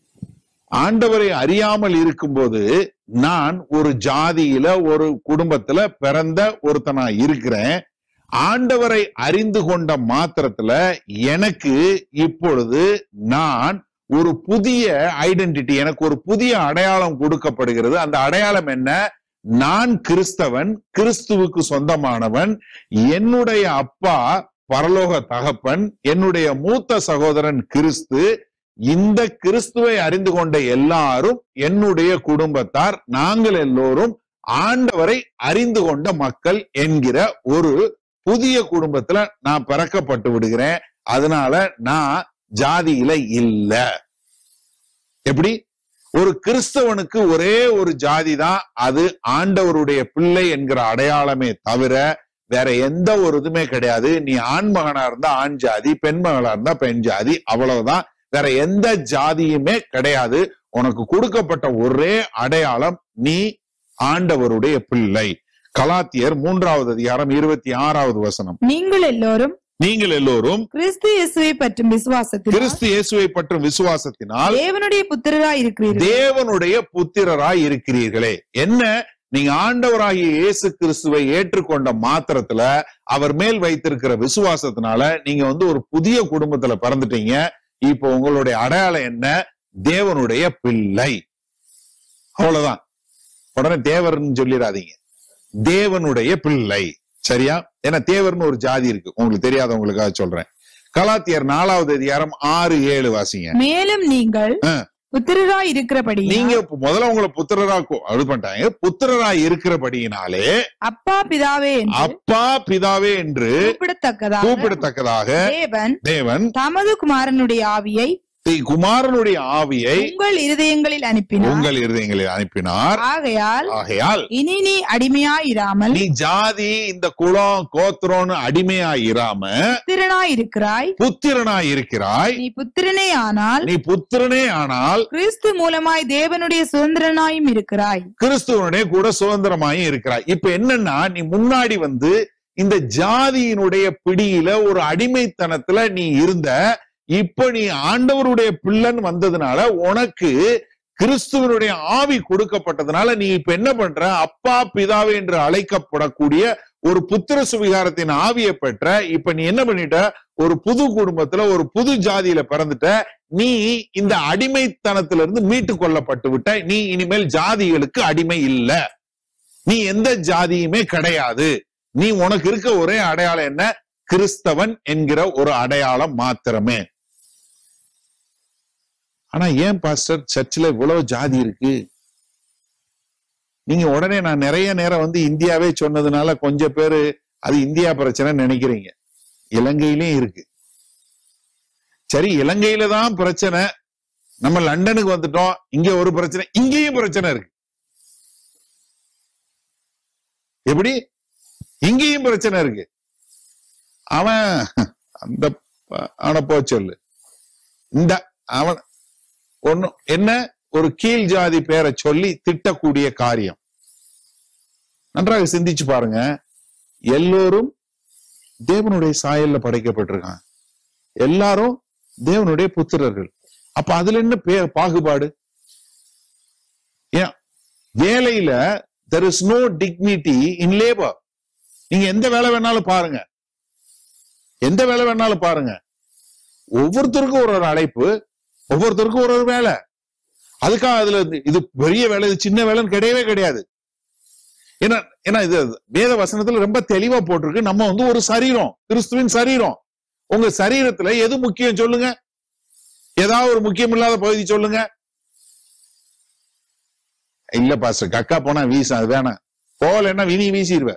S1: ஆண்டவரை அறியாமல் இருக்கும்போது நான் ஒரு ஜாதியில ஒரு குடும்பத்துல பிறந்த ஒருத்தனா இருக்கிறேன் ஆண்டவரை அறிந்து கொண்ட மாத்திரத்துல எனக்கு இப்பொழுது நான் ஒரு புதிய ஐடென்டிட்டி எனக்கு ஒரு புதிய அடையாளம் கொடுக்கப்படுகிறது அந்த அடையாளம் என்ன நான் கிறிஸ்தவன் கிறிஸ்துவுக்கு சொந்தமானவன் என்னுடைய அப்பா பரலோக தகப்பன் என்னுடைய மூத்த சகோதரன் கிறிஸ்து இந்த கிறிஸ்துவை அறிந்து கொண்ட எல்லாரும் என்னுடைய குடும்பத்தார் நாங்கள் எல்லோரும் ஆண்டவரை அறிந்து கொண்ட மக்கள் என்கிற ஒரு புதிய குடும்பத்துல நான் பிறக்கப்பட்டு விடுகிறேன் அதனால நான் ஜாதியில இல்ல எப்படி ஒரு கிறிஸ்தவனுக்கு ஒரே ஒரு ஜாதி தான் அது ஆண்டவருடைய பிள்ளை என்கிற அடையாளமே தவிர வேற எந்த ஒரு இதுமே கிடையாது நீ ஆண் மகனா இருந்தா ஆண் ஜாதி பெண் மகளா இருந்தா பெண் ஜாதி அவ்வளவுதான் வேற எந்த ஜாதியுமே கிடையாது உனக்கு கொடுக்கப்பட்ட ஒரே அடையாளம் நீ ஆண்டவருடைய பிள்ளை கலாத்தியர் மூன்றாவது அதிகாரம் இருபத்தி ஆறாவது வசனம்
S2: நீங்கள் எல்லோரும்
S1: நீங்கள் எல்லோரும்
S2: கிறிஸ்து இயேசுவை பற்றும் விசுவாசத்தில்
S1: கிறிஸ்து இயேசுவை பற்றும் விசுவாசத்தினால்
S2: தேவனுடைய புத்திரராய் இருக்கிறீர்கள்
S1: தேவனுடைய புத்திரராய் இருக்கிறீர்களே என்ன நீங்க ஆண்டவராகிய இயேசு கிறிஸ்துவை ஏற்றுக்கொண்ட மாத்திரத்துல அவர் மேல் வைத்திருக்கிற விசுவாசத்தினால நீங்க வந்து ஒரு புதிய குடும்பத்துல பிறந்துட்டீங்க இப்போ உங்களுடைய அடையாளம் என்ன தேவனுடைய பிள்ளை அவ்வளவுதான் உடனே தேவர்னு சொல்லிடாதீங்க தேவனுடைய பிள்ளை சரியா ஏன்னா தேவர்னு ஒரு ஜாதி இருக்கு உங்களுக்கு தெரியாதவங்களுக்காக சொல்றேன் கலாத்தியர் நாலாவது அதிகாரம் ஆறு ஏழு வாசிங்க
S2: மேலும் நீங்கள்
S1: ஆ.
S2: புத்திரராய் இருக்கிறபடி
S1: நீங்க இப்ப முதல்ல உங்களை புத்திரரா கு- இது பண்ணிட்டாங்க புத்திரரா இருக்கிறபடியினாலே
S2: அப்பா பிதாவே என்று
S1: அப்பா பிதாவே என்று
S2: கூப்பிடத்தக்கதாக
S1: கூப்பிடத்தக்கதாக
S2: தேவன்
S1: தேவன்
S2: தமது குமாரனுடைய ஆவியை
S1: தி- குமாரனுடைய ஆவியை
S2: உங்கள் இருதயங்களில் அனுப்பினார்
S1: உங்கள் இருதயங்களில் அனுப்பினார்
S2: ஆகையால்
S1: ஆகையால்
S2: இனி நீ அடிமையாயிராமல்
S1: நீ ஜாதி இந்த குலம் கோத்திரம்னு அடிமையா இராம
S2: புத்திரனாய் இருக்கிறாய்
S1: புத்திரனாய் இருக்கிறாய்
S2: நீ புத்திரனே ஆனால்
S1: நீ புத்திரனே ஆனால்
S2: கிறிஸ்து மூலமாய் தேவனுடைய சுதந்திரனாயும் இருக்கிறாய்
S1: கிறிஸ்துவனுடைய கூட சுதந்திரமாயும் இருக்கிறாய் இப்ப என்னன்னா நீ முன்னாடி வந்து இந்த ஜாதியினுடைய பிடியில ஒரு அடிமைத்தனத்துல நீ இருந்த இப்ப நீ ஆண்டவருடைய பிள்ளைன்னு வந்ததுனால உனக்கு கிறிஸ்துவனுடைய ஆவி கொடுக்கப்பட்டதுனால நீ இப்ப என்ன பண்ற அப்பா பிதாவே என்று அழைக்கப்படக்கூடிய ஒரு புத்திர சுவிகாரத்தின் ஆவியை பெற்ற இப்ப நீ என்ன பண்ணிட்ட ஒரு புது குடும்பத்துல ஒரு புது ஜாதியில பிறந்துட்ட நீ இந்த அடிமைத்தனத்திலிருந்து மீட்டு கொள்ளப்பட்டு விட்ட நீ இனிமேல் ஜாதிகளுக்கு அடிமை இல்ல நீ எந்த ஜாதியுமே கிடையாது நீ உனக்கு இருக்க ஒரே அடையாளம் என்ன கிறிஸ்தவன் என்கிற ஒரு அடையாளம் மாத்திரமே ஆனா ஏன் பாஸ்டர் சர்ச்சில் இவ்வளவு ஜாதி இருக்கு நீங்க உடனே நான் நிறைய நேரம் வந்து இந்தியாவே சொன்னதுனால கொஞ்சம் பேரு அது இந்தியா பிரச்சனை நினைக்கிறீங்க இலங்கையிலயும் இருக்கு சரி இலங்கையில தான் பிரச்சனை நம்ம லண்டனுக்கு வந்துட்டோம் இங்க ஒரு பிரச்சனை இங்கேயும் பிரச்சனை இருக்கு எப்படி இங்கேயும் பிரச்சனை இருக்கு அவன் அந்த ப- அவனை போ சொல்லு இந்த அவன் ஒண்ணு என்ன ஒரு கீழ் ஜாதி பேரை சொல்லி திட்டக்கூடிய காரியம் நன்றாக சிந்திச்சு பாருங்க எல்லோரும் தேவனுடைய சாயல்ல படைக்கப்பட்டிருக்காங்க எல்லாரும் தேவனுடைய புத்திரர்கள் அப்ப அதுல என்ன பே- பாகுபாடு ஏன் வேலையில there is no dignity in labour நீங்க எந்த வேலை வேணாலும் பாருங்க எந்த வேலை வேணாலும் பாருங்க ஒவ்வொருத்தருக்கும் ஒரு ஒரு அழைப்பு ஒவ்வொருத்தருக்கும் ஒரு ஒரு வேலை அதுக்காக அதுல இருந்து இது பெரிய வேலை இது சின்ன வேலைன்னு கிடையவே கிடையாது ஏன்னா ஏன்னா இது வேத வசனத்துல ரொம்ப தெளிவா போட்டிருக்கு நம்ம வந்து ஒரு சரீரம் கிறிஸ்துவின் சரீரம் உங்க சரீரத்துல எது முக்கியம் சொல்லுங்க ஏதாவது ஒரு முக்கியம் இல்லாத பகுதி சொல்லுங்க இல்ல பாஸ்டர் கக்கா போனா வீச அது வேணாம் போகலைன்னா வினி வீசிடுவேன்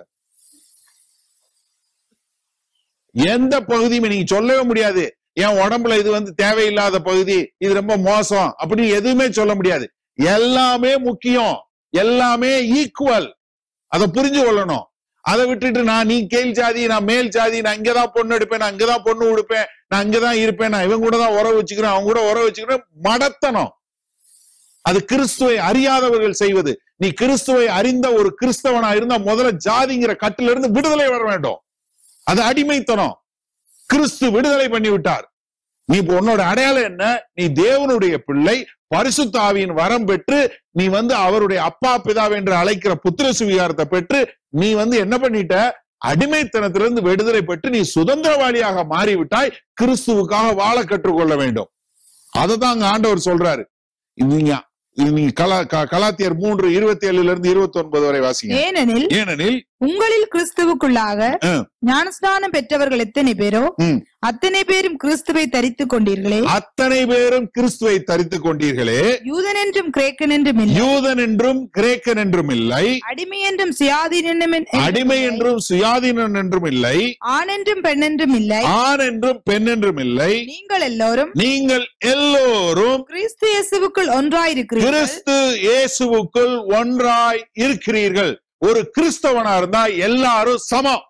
S1: எந்த பகுதியுமே நீங்க சொல்லவே முடியாது என் உடம்புல இது வந்து தேவையில்லாத பகுதி இது ரொம்ப மோசம் அப்படின்னு எதுவுமே சொல்ல முடியாது எல்லாமே முக்கியம் எல்லாமே ஈக்குவல் அதை புரிஞ்சு கொள்ளணும் அதை விட்டுட்டு நான் நீ கீழ் ஜாதி நான் மேல் ஜாதி நான் இங்கதான் பொண்ணு எடுப்பேன் நான் இங்கதான் பொண்ணு கொடுப்பேன் நான் இங்கதான் இருப்பேன் நான் இவன் கூட தான் உறவு வச்சுக்கிறேன் அவங்க கூட உறவு வச்சுக்கிறேன் மடத்தனம் அது கிறிஸ்துவை அறியாதவர்கள் செய்வது நீ கிறிஸ்துவை அறிந்த ஒரு கிறிஸ்தவனா இருந்தா முதல்ல ஜாதிங்கிற கட்டில இருந்து விடுதலை வர வேண்டும் அது அடிமைத்தனம் கிறிஸ்து விடுதலை பண்ணி விட்டார் நீ இப்ப உன்னோட அடையாளம் என்ன நீ தேவனுடைய பிள்ளை பரிசுத்த ஆவியின் வரம் பெற்று நீ வந்து அவருடைய அப்பா பிதாவை என்று அழைக்கிற புத்திர சுவிகாரத்தை பெற்று நீ வந்து என்ன பண்ணிட்ட அடிமைத்தனத்திலிருந்து விடுதலை பெற்று நீ சுதந்திரவாளியாக மாறிவிட்டாய் கிறிஸ்துவுக்காக வாழ கற்றுக்கொள்ள வேண்டும் அதை தான் அங்க ஆண்டவர் சொல்றாரு இது நீங்க இது நீங்க கலா க- கலாத்தியர் மூன்று இருபத்தி ஏழுல இருந்து இருபத்தி ஒன்பது வரை வாசிங்க
S2: ஏனெனில்
S1: ஏனெனில்
S2: உங்களில் கிறிஸ்துவுக்குள்ளாக
S1: ம்.
S2: ஞானஸ்நானம் பெற்றவர்கள் எத்தனை பேரோ
S1: ம்.
S2: அத்தனை பேரும் கிறிஸ்துவை தரித்துக் கொண்டீர்களே
S1: அத்தனை பேரும் கிறிஸ்துவை தரித்துக் கொண்டீர்களே
S2: யூதன் என்றும் கிரேக்கன் என்றும் இல்லை
S1: யூதன் என்றும் கிரேக்கன் என்றும் இல்லை
S2: அடிமை என்றும் சுயாதீனம் என்றும்
S1: அடிமை
S2: இல்லை.
S1: என்றும் சுயாதீனன் என்றும் இல்லை
S2: ஆண் என்றும் பெண் என்றும் இல்லை
S1: ஆண் என்றும் பெண் என்றும் இல்லை
S2: நீங்கள் எல்லோரும்
S1: நீங்கள் எல்லோரும்
S2: கிறிஸ்து இயேசுவுக்குள் ஒன்றாயிருக்கிறீர்கள்
S1: கிறிஸ்து இயேசுவுக்குள் ஒன்றாய் இருக்கிறீர்கள் ஒரு கிறிஸ்தவனா இருந்தா எல்லாரும் சமம்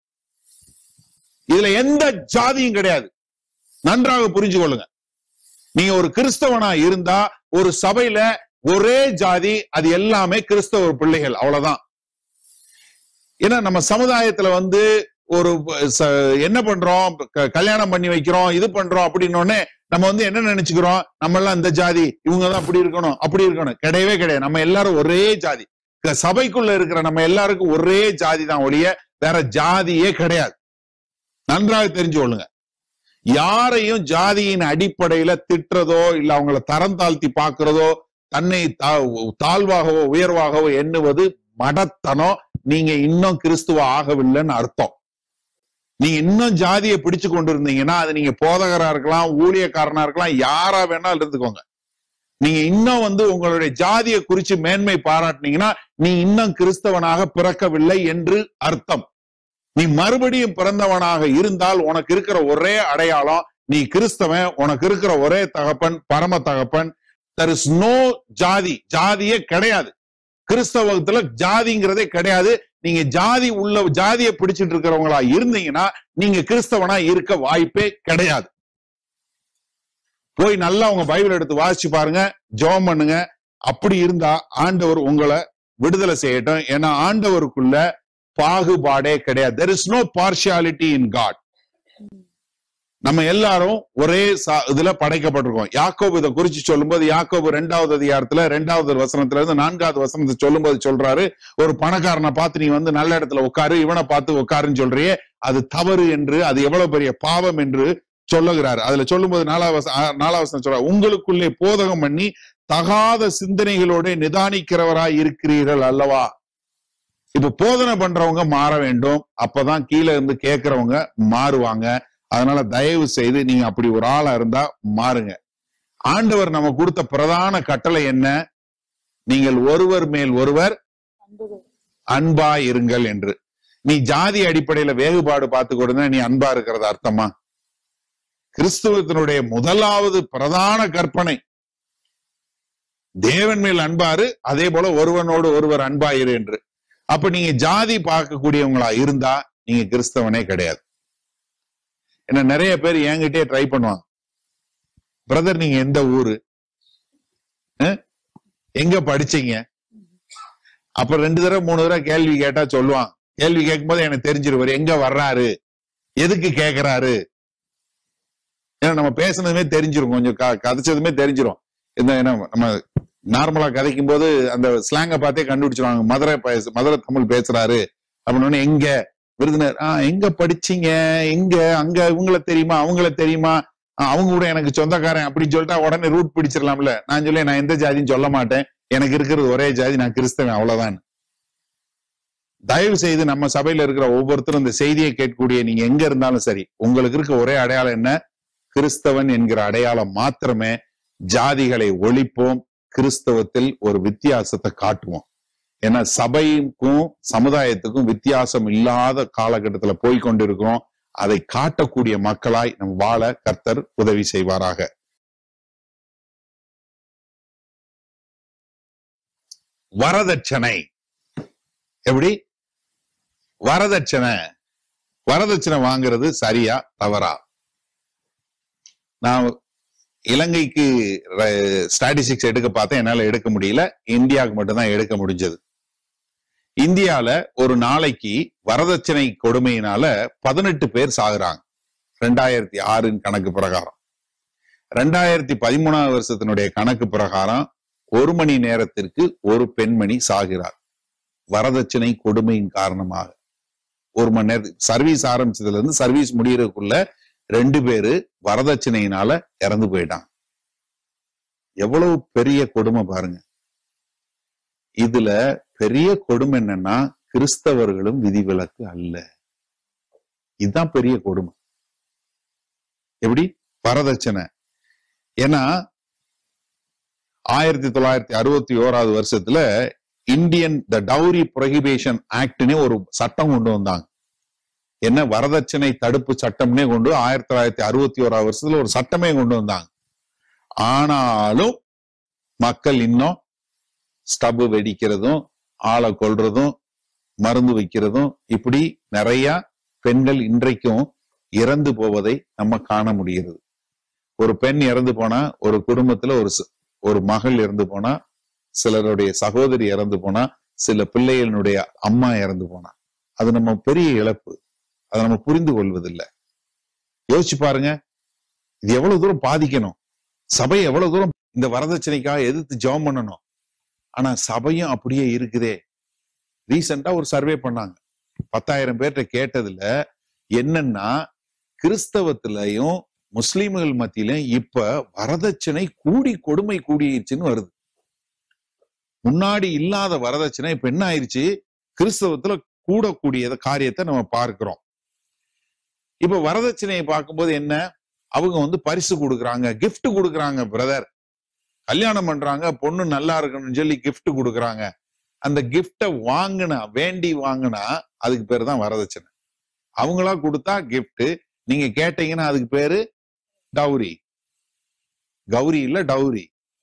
S1: இதுல எந்த ஜாதியும் கிடையாது நன்றாக புரிஞ்சு கொள்ளுங்க நீங்க ஒரு கிறிஸ்தவனா இருந்தா ஒரு சபையில ஒரே ஜாதி அது எல்லாமே கிறிஸ்தவ பிள்ளைகள் அவ்வளவுதான் ஏன்னா நம்ம சமுதாயத்துல வந்து ஒரு ச- என்ன பண்றோம் க- கல்யாணம் பண்ணி வைக்கிறோம் இது பண்றோம் அப்படின்னோடனே நம்ம வந்து என்ன நினைச்சுக்கிறோம் நம்ம எல்லாம் இந்த ஜாதி இவங்க தான் அப்படி இருக்கணும் அப்படி இருக்கணும் கிடையவே கிடையாது நம்ம எல்லாரும் ஒரே ஜாதி க- சபைக்குள்ள இருக்கிற நம்ம எல்லாருக்கும் ஒரே ஜாதி தான் ஒழிய வேற ஜாதியே கிடையாது நன்றாக தெரிஞ்சு கொள்ளுங்க யாரையும் ஜாதியின் அடிப்படையில திட்டுறதோ இல்ல அவங்கள தரம் தாழ்த்தி பார்க்கிறதோ தன்னை தா- தாழ்வாகவோ உயர்வாகவோ எண்ணுவது மடத்தனம் நீங்க இன்னும் கிறிஸ்துவ ஆகவில்லைன்னு அர்த்தம் நீங்க இன்னும் ஜாதியை பிடிச்சு கொண்டு இருந்தீங்கன்னா அது நீங்க போதகரா இருக்கலாம் ஊழியக்காரனா இருக்கலாம் யாரா வேணாலும் இருந்துக்கோங்க நீங்க இன்னும் வந்து உங்களுடைய ஜாதியை குறிச்சு மேன்மை பாராட்டினீங்கன்னா நீ இன்னும் கிறிஸ்தவனாக பிறக்கவில்லை என்று அர்த்தம் நீ மறுபடியும் பிறந்தவனாக இருந்தால் உனக்கு இருக்கிற ஒரே அடையாளம் நீ கிறிஸ்தவன் உனக்கு இருக்கிற ஒரே தகப்பன் பரம தகப்பன் தெர் இஸ் நோ ஜாதி ஜாதியே கிடையாது கிறிஸ்தவத்துல ஜாதிங்கிறதே கிடையாது நீங்க ஜாதி உள்ள ஜாதியை பிடிச்சிட்டு இருக்கிறவங்களா இருந்தீங்கன்னா நீங்க கிறிஸ்தவனா இருக்க வாய்ப்பே கிடையாது போய் நல்லா உங்க பைபிள் எடுத்து வாசிச்சு பாருங்க ஜெபம் பண்ணுங்க அப்படி இருந்தா ஆண்டவர் உங்களை விடுதலை செய்யட்டும் ஏன்னா ஆண்டவருக்குள்ள பாகுபாடே கிடையாது there is no partiality in God நம்ம எல்லாரும் ஒரே சா- இதுல படைக்கப்பட்டிருக்கோம் யாக்கோபு இதை குறிச்சு சொல்லும்போது யாக்கோபு ரெண்டாவது அதிகாரத்துல ரெண்டாவது வசனத்துல இருந்து நான்காவது வசனத்தை சொல்லும்போது சொல்றாரு ஒரு பணக்காரனை பார்த்து நீ வந்து நல்ல இடத்துல உட்காரு இவனை பார்த்து உட்காருன்னு சொல்றியே அது தவறு என்று அது எவ்வளவு பெரிய பாவம் என்று சொல்லுகிறாரு அதுல சொல்லும்போது நாலாவது வச- ஆ, நாலாவது வசனம் சொல்ற உங்களுக்குள்ளே போதகம் பண்ணி தகாத சிந்தனைகளோட நிதானிக்கிறவராய் இருக்கிறீர்கள் அல்லவா இப்ப போதனை பண்றவங்க மாற வேண்டும் அப்பதான் கீழே இருந்து கேட்கறவங்க மாறுவாங்க அதனால தயவு செய்து நீங்க அப்படி ஒரு ஆளா இருந்தா மாறுங்க ஆண்டவர் நம்ம கொடுத்த பிரதான கட்டளை என்ன நீங்கள் ஒருவர் மேல் ஒருவர் அன்பா இருங்கள் என்று நீ ஜாதி அடிப்படையில வேறுபாடு பார்த்து கொடுத்தா நீ அன்பா இருக்கிறது அர்த்தமா கிறிஸ்துவத்தினுடைய முதலாவது பிரதான கற்பனை தேவன் மேல் அன்பாரு அதே போல ஒருவனோடு ஒருவர் அன்பாயிரு என்று அப்ப நீங்க ஜாதி பார்க்கக்கூடியவங்களா இருந்தா நீங்க கிறிஸ்தவனே கிடையாது ஏன்னா நிறைய பேர் என்கிட்டயே ட்ரை பண்ணுவாங்க பிரதர் நீங்க எந்த ஊரு அஹ்? எங்க படிச்சீங்க அப்ப ரெண்டு தடவை மூணு தடவை கேள்வி கேட்டா சொல்லுவான் கேள்வி கேட்கும்போது எனக்கு தெரிஞ்சிருவாரு எங்க வர்றாரு எதுக்கு கேக்குறாரு ஏன்னா நம்ம பேசுனதுமே தெரிஞ்சிரும் கொஞ்சம் க- கதைச்சதுமே தெரிஞ்சிரும் இந்த என்ன நம்ம நார்மலா கதைக்கும் போது அந்த ஸ்லாங்க பார்த்தே கண்டுபிடிச்சிருவாங்க மதுரை பேச- மதுரை தமிழ் பேசுறாரு அப்படின்னு எங்க விருதுநர் ஆஹ் எங்க படிச்சீங்க எங்க அங்க இவங்கள தெரியுமா அவங்கள தெரியுமா ஆ, அவங்க கூட எனக்கு சொந்தக்காரன் அப்படின்னு சொல்லிட்டா உடனே ரூட் பிடிச்சிடலாம்ல நான் சொல்ல நான் எந்த ஜாதியும் சொல்ல மாட்டேன் எனக்கு இருக்கிறது ஒரே ஜாதி நான் கிறிஸ்தவன் அவ்வளவுதான் தயவு செய்து நம்ம சபையில இருக்கிற ஒவ்வொருத்தரும் இந்த செய்தியை கேட்கக்கூடிய நீங்க எங்க இருந்தாலும் சரி உங்களுக்கு இருக்க ஒரே அடையாளம் என்ன கிறிஸ்தவன் என்கிற அடையாளம் மாத்திரமே ஜாதிகளை ஒழிப்போம் கிறிஸ்தவத்தில் ஒரு வித்தியாசத்தை காட்டுவோம் ஏன்னா சபைக்கும் சமுதாயத்துக்கும் வித்தியாசம் இல்லாத காலகட்டத்துல போய் கொண்டிருக்கிறோம் அதை காட்டக்கூடிய மக்களாய் நம் வாழ கர்த்தர் உதவி செய்வாராக வரதட்சணை எப்படி வரதட்சணை வரதட்சணை வாங்குறது சரியா தவறா நான் இலங்கைக்கு ஸ்டாட்டிஸ்டிக்ஸ் எடுக்க பார்த்தேன் என்னால எடுக்க முடியல இந்தியாவுக்கு மட்டும்தான் எடுக்க முடிஞ்சது இந்தியால ஒரு நாளைக்கு வரதட்சணை கொடுமையினால பதினெட்டு பேர் சாகுறாங்க ரெண்டாயிரத்தி ஆறின் கணக்கு பிரகாரம் ரெண்டாயிரத்தி பதிமூணாவது வருஷத்தினுடைய கணக்கு பிரகாரம் ஒரு மணி நேரத்திற்கு ஒரு பெண்மணி சாகிறார் வரதட்சணை கொடுமையின் காரணமாக ஒரு மணி நேரத்துக்கு சர்வீஸ் ஆரம்பிச்சதுல இருந்து சர்வீஸ் முடியறதுக்குள்ள ரெண்டு பேரு வரதட்சணையினால இறந்து போயிட்டாங்க எவ்வளவு பெரிய கொடுமை பாருங்க இதுல பெரிய கொடுமை என்னன்னா கிறிஸ்தவர்களும் விதிவிலக்கு அல்ல இதுதான் பெரிய கொடுமை எப்படி வரதட்சணை ஏன்னா ஆயிரத்தி தொள்ளாயிரத்தி அறுபத்தி ஓராவது வருஷத்துல இந்தியன் த டவுரி ப்ரொஹிபிஷன் ஆக்ட்னே ஒரு சட்டம் கொண்டு வந்தாங்க என்ன வரதட்சணை தடுப்பு சட்டம்னே கொண்டு ஆயிரத்தி தொள்ளாயிரத்தி அறுபத்தி ஓராவது வருஷத்துல ஒரு சட்டமே கொண்டு வந்தாங்க ஆனாலும் மக்கள் இன்னும் ஸ்டவ் வெடிக்கிறதும் ஆளை கொல்றதும் மருந்து வைக்கிறதும் இப்படி நிறைய பெண்கள் இன்றைக்கும் இறந்து போவதை நம்ம காண முடிகிறது ஒரு பெண் இறந்து போனா ஒரு குடும்பத்துல ஒரு ச- ஒரு மகள் இறந்து போனா சிலருடைய சகோதரி இறந்து போனா சில பிள்ளைகளினுடைய அம்மா இறந்து போனா அது நம்ம பெரிய இழப்பு அதை நம்ம புரிந்து கொள்வதில்லை யோசிச்சு பாருங்க இது எவ்வளவு தூரம் பாதிக்கணும் சபை எவ்வளவு தூரம் இந்த வரதட்சணைக்காக எதிர்த்து ஜெபம் பண்ணணும் ஆனா சபையும் அப்படியே இருக்குதே ரீசெண்டா ஒரு சர்வே பண்ணாங்க பத்தாயிரம் பேர்கிட்ட கேட்டதுல என்னன்னா கிறிஸ்தவத்திலையும் முஸ்லிம்கள் மத்தியிலும் இப்ப வரதட்சணை கூடி கொடுமை கூடிருச்சுன்னு வருது முன்னாடி இல்லாத வரதட்சணை இப்ப என்ன ஆயிருச்சு கிறிஸ்தவத்துல கூடக்கூடிய காரியத்தை நம்ம பார்க்கிறோம் இப்ப வரதட்சணையை பார்க்கும்போது என்ன அவங்க வந்து பரிசு கொடுக்குறாங்க gift கொடுக்குறாங்க பிரதர் கல்யாணம் பண்றாங்க பொண்ணு நல்லா இருக்கணும்னு சொல்லி gift கொடுக்குறாங்க அந்த கிஃப்டை வாங்கினா வேண்டி வாங்கினா அதுக்கு பேர் தான் வரதட்சணை அவங்களா கொடுத்தா gift நீங்க கேட்டீங்கன்னா அதுக்கு பேரு டவுரி கௌரி இல்ல டவுரி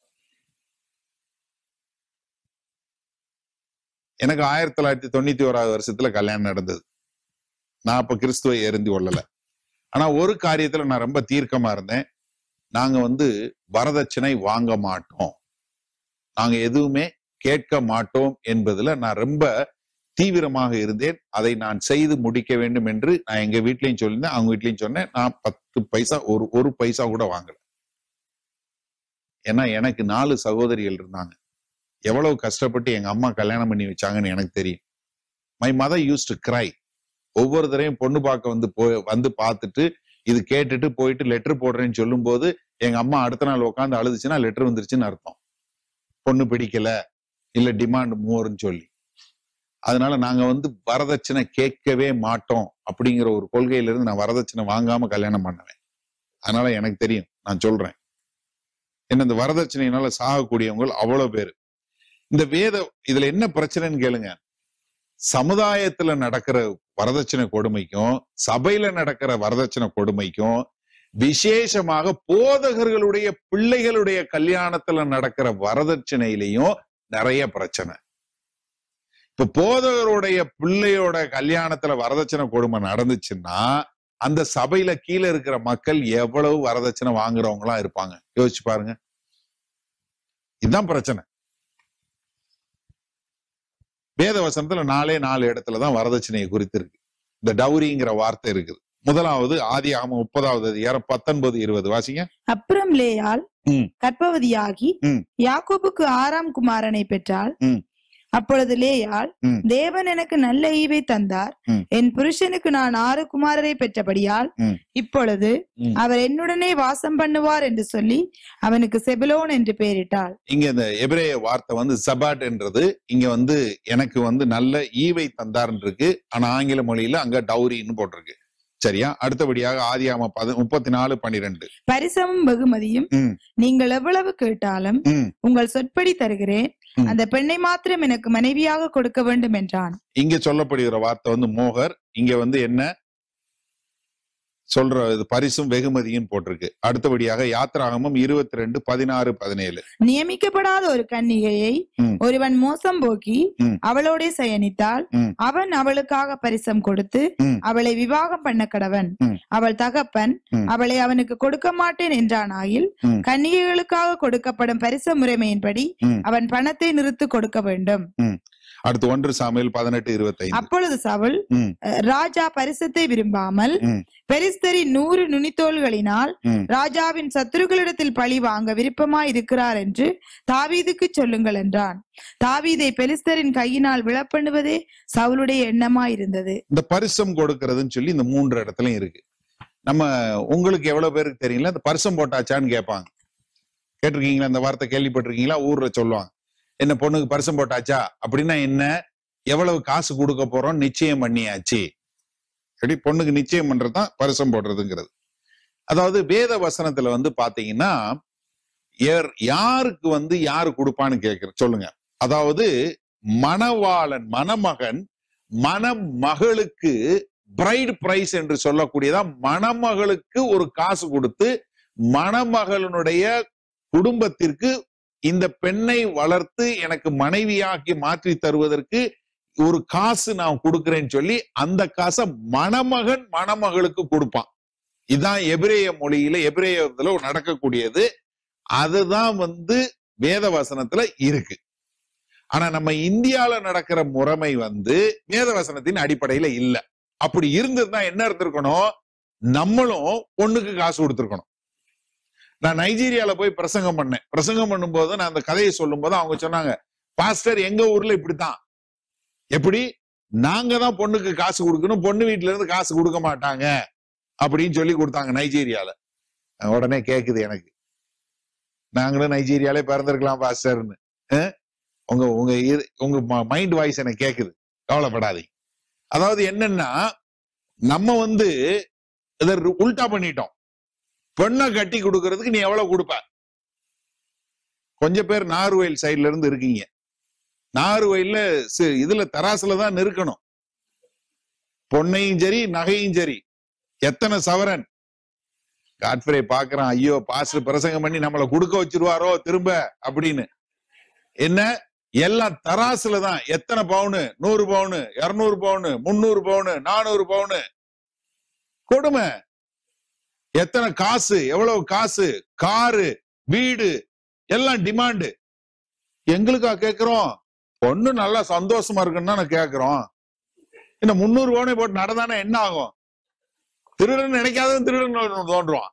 S1: எனக்கு ஆயிரத்தி தொள்ளாயிரத்தி தொண்ணூத்தி ஓராவது வருஷத்துல கல்யாணம் நடந்தது நான் அப்ப கிறிஸ்துவை எருந்தி கொள்ளல ஆனா ஒரு காரியத்துல நான் ரொம்ப தீர்க்கமா இருந்தேன் நாங்க வந்து வரதட்சணை வாங்க மாட்டோம் நாங்க எதுவுமே கேட்க மாட்டோம் என்பதுல நான் ரொம்ப தீவிரமாக இருந்தேன் அதை நான் செய்து முடிக்க வேண்டும் என்று நான் எங்க வீட்லயும் சொல்லியிருந்தேன் அவங்க வீட்லயும் சொன்னேன் நான் பத்து பைசா ஒரு ஒரு பைசா கூட வாங்கல ஏன்னா எனக்கு நாலு சகோதரிகள் இருந்தாங்க எவ்வளவு கஷ்டப்பட்டு எங்க அம்மா கல்யாணம் பண்ணி வச்சாங்கன்னு எனக்கு தெரியும் my mother use to cry ஒவ்வொரு தடவையும் பொண்ணு பார்க்க வந்து போ வந்து பார்த்துட்டு இது கேட்டுட்டு போயிட்டு லெட்டர் போடுறேன்னு சொல்லும்போது எங்க அம்மா அடுத்த நாள் உட்காந்து அழுதுச்சுன்னா லெட்டர் வந்துருச்சுன்னு அர்த்தம் பொண்ணு பிடிக்கல இல்ல டிமாண்ட் மோர்னு சொல்லி அதனால நாங்க வந்து வரதட்சணை கேட்கவே மாட்டோம் அப்படிங்கிற ஒரு கொள்கையில இருந்து நான் வரதட்சணை வாங்காம கல்யாணம் பண்ணுவேன் அதனால எனக்கு தெரியும் நான் சொல்றேன் என்ன இந்த வரதட்சணையினால சாகக்கூடியவங்க அவ்வளவு பேர் இந்த வேத இதுல என்ன பிரச்சனைன்னு கேளுங்க சமுதாயத்துல நடக்கிற வரதட்சணை கொடுமைக்கும் சபையில நடக்கிற வரதட்சணை கொடுமைக்கும் விசேஷமாக போதகர்களுடைய பிள்ளைகளுடைய கல்யாணத்துல நடக்கிற வரதட்சணையிலையும் நிறைய பிரச்சனை இப்ப போதகருடைய பிள்ளையோட கல்யாணத்துல வரதட்சணை கொடுமை நடந்துச்சுன்னா அந்த சபையில கீழே இருக்கிற மக்கள் எவ்வளவு வரதட்சணை வாங்குறவங்களா இருப்பாங்க யோசிச்சு பாருங்க இதுதான் பிரச்சனை வேத வசனத்துல நாலே நாலு இடத்துலதான் வரதட்சணையை குறித்து இருக்கு இந்த டவுரிங்கிற வார்த்தை இருக்குது முதலாவது ஆதி ஆம முப்பதாவது அதிகாரம் பத்தொன்பது இருபது வாசிங்க
S2: அப்புறம் லேயாள்
S1: ம்.
S2: கர்ப்பவதியாகி
S1: ம்.
S2: யாக்கோபுக்கு ஆறாம் குமாரனை பெற்றாள்
S1: ம்.
S2: அப்பொழுது லேயாள்
S1: ம்.
S2: தேவன் எனக்கு நல்ல ஈவை தந்தார்
S1: ம்.
S2: என் புருஷனுக்கு நான் ஆறு குமாரரை பெற்றபடியால்
S1: ம்.
S2: இப்பொழுது
S1: ம்.
S2: அவர் என்னுடனே வாசம் பண்ணுவார் என்று சொல்லி அவனுக்கு செபுலோன் என்று பெயரிட்டாள்
S1: இங்க இந்த எபிரேய வார்த்தை வந்து சபாட் என்றது இங்க வந்து எனக்கு வந்து நல்ல ஈவை தந்தார்ன்னு இருக்கு ஆனா ஆங்கில மொழியில அங்க டவுரின்னு போட்டிருக்கு சரியா அடுத்தபடியாக ஆதியாம பத முப்பத்தி நாலு பன்னிரெண்டு
S2: பரிசமும் வெகுமதியும்
S1: ம்.
S2: நீங்கள் எவ்வளவு கேட்டாலும்
S1: ம்.
S2: உங்கள் சொற்படி தருகிறேன்
S1: ம்.
S2: அந்த பெண்ணை மாத்திரம் எனக்கு மனைவியாக கொடுக்க வேண்டும் என்றான்
S1: இங்க சொல்லப்படுகிற வார்த்தை வந்து மோகர் இங்க வந்து என்ன சொல்ற இது பரிசும் வெகுமதியும் போட்டிருக்கு அடுத்தபடியாக யாத்திராகமம் இருபத்தி ரெண்டு பதினாறு பதினேழு
S2: நியமிக்கப்படாத ஒரு கன்னிகையை
S1: ம்.
S2: ஒருவன் மோசம் போக்கி
S1: ம்.
S2: அவளோட சயனித்தால்
S1: ம்.
S2: அவன் அவளுக்காக பரிசம் கொடுத்து
S1: ம்.
S2: அவளை விவாகம் பண்ண கடவன்
S1: ம்.
S2: அவள் தகப்பன்
S1: ம்.
S2: அவளை அவனுக்கு கொடுக்க மாட்டேன் என்றானாயில்
S1: ம்.
S2: கன்னிகைகளுக்காக கொடுக்கப்படும் பரிச முறைமையின்படி
S1: ம்.
S2: அவன் பணத்தை நிறுத்து கொடுக்க வேண்டும்
S1: அடுத்து ஒன்று சாமியல் பதினெட்டு இருபத்தைந்து
S2: அப்பொழுது சவுல்
S1: ம்.
S2: அஹ், ராஜா பரிசத்தை விரும்பாமல்
S1: ம்.
S2: பெரிஸ்தரின் நூறு நுனித்தோள்களினால்
S1: ம்.
S2: ராஜாவின் சத்துருக்களிடத்தில் பழி வாங்க விருப்பமாய் இருக்கிறார் என்று தாவீதுக்கு சொல்லுங்கள் என்றான் தாவீதை பெலிஸ்தரின் கையினால் விழப்பண்ணுவதே சவுலுடைய எண்ணமாய் இருந்தது
S1: இந்த பரிசம் கொடுக்கறதுன்னு சொல்லி இந்த மூன்று இடத்துலயும் இருக்கு நம்ம உங்களுக்கு எவ்வளவு பேருக்கு தெரியல இந்த பரிசம் போட்டாச்சான்னு கேட்பாங்க கேட்டிருக்கீங்களா இந்த வார்த்தை கேள்விப்பட்டிருக்கீங்களா ஊர்ல சொல்லுவாங்க என்ன பொண்ணுக்கு பரிசம் போட்டாச்சா அப்படின்னா என்ன எவ்வளவு காசு கொடுக்க போறோம் நிச்சயம் பண்ணியாச்சு எப்படி பொண்ணுக்கு நிச்சயம் பண்றதுதான் பரிசம் போடுறதுங்கிறது அதாவது வேத வசனத்துல வந்து பாத்தீங்கன்னா யார்- யாருக்கு வந்து யாரு கொடுப்பான்னு கேக்குற சொல்லுங்க அதாவது மணவாளன் மணமகன் மணமகளுக்கு பிரைட் பிரைஸ் என்று சொல்லக்கூடியதா மணமகளுக்கு ஒரு காசு கொடுத்து மணமகளினுடைய குடும்பத்திற்கு இந்த பெண்ணை வளர்த்து எனக்கு மனைவியாக்கி மாற்றி தருவதற்கு ஒரு காசு நான் கொடுக்கிறேன்னு சொல்லி அந்த காசை மணமகன் மணமகளுக்கு கொடுப்பான் இதான் எபிரேய மொழியில எபிரேயத்துல நடக்கக்கூடியது அதுதான் வந்து வேத வசனத்துல இருக்கு ஆனா நம்ம இந்தியால நடக்கிற முறைமை வந்து வேத வசனத்தின் அடிப்படையில இல்ல அப்படி இருந்ததுன்னா என்ன இருந்திருக்கணும் நம்மளும் பொண்ணுக்கு காசு கொடுத்திருக்கணும் நான் நைஜீரியால போய் பிரசங்கம் பண்ணேன் பிரசங்கம் பண்ணும்போது நான் அந்த கதையை சொல்லும் போது அவங்க சொன்னாங்க பாஸ்டர் எங்க ஊர்ல இப்படித்தான் எப்படி நாங்க தான் பொண்ணுக்கு காசு கொடுக்கணும் பொண்ணு வீட்டுல இருந்து காசு கொடுக்க மாட்டாங்க அப்படின்னு சொல்லி கொடுத்தாங்க நைஜீரியால உடனே கேக்குது எனக்கு நாங்களும் நைஜீரியாலே பிறந்திருக்கலாம் பாஸ்டர்னு அஹ்? உங்க உங்க இது- உங்க மைண்ட் வாய்ஸ் எனக்கு கேக்குது கவலைப்படாதீங்க அதாவது என்னன்னா நம்ம வந்து இதை உல்டா பண்ணிட்டோம் பெண்ணை கட்டி கொடுக்கறதுக்கு நீ எவ்வளவு கொடுப்ப கொஞ்சம் பேர் நார்வயல் சைடுல இருந்து இருக்கீங்க நார்வயல்ல சி- இதுல தராசுல தான் நிற்கணும் பொன்னையும் சரி நகையும் சரி எத்தனை சவரன் காட்ஃப்ரே பாக்குறான் ஐயோ பாஸ்டர் பிரசங்கம் பண்ணி நம்மளை கொடுக்க வச்சிருவாரோ திரும்ப அப்படின்னு என்ன எல்லாம் தராசுல தான் எத்தனை பவுனு நூறு பவுனு இருநூறு பவுனு முன்னூறு பவுனு நானூறு பவுனு கொடுமை எத்தனை காசு எவ்வளவு காசு காரு வீடு எல்லாம் டிமாண்டு எங்களுக்கா கேக்குறோம் பொண்ணு நல்லா சந்தோஷமா இருக்குன்னு தான் நான் கேக்குறோம் இந்த முன்னூறு பவுனை போட்டு நடந்தானே என்ன ஆகும் திருடன் நினைக்காதவன் திருடன் தோன்றுவான்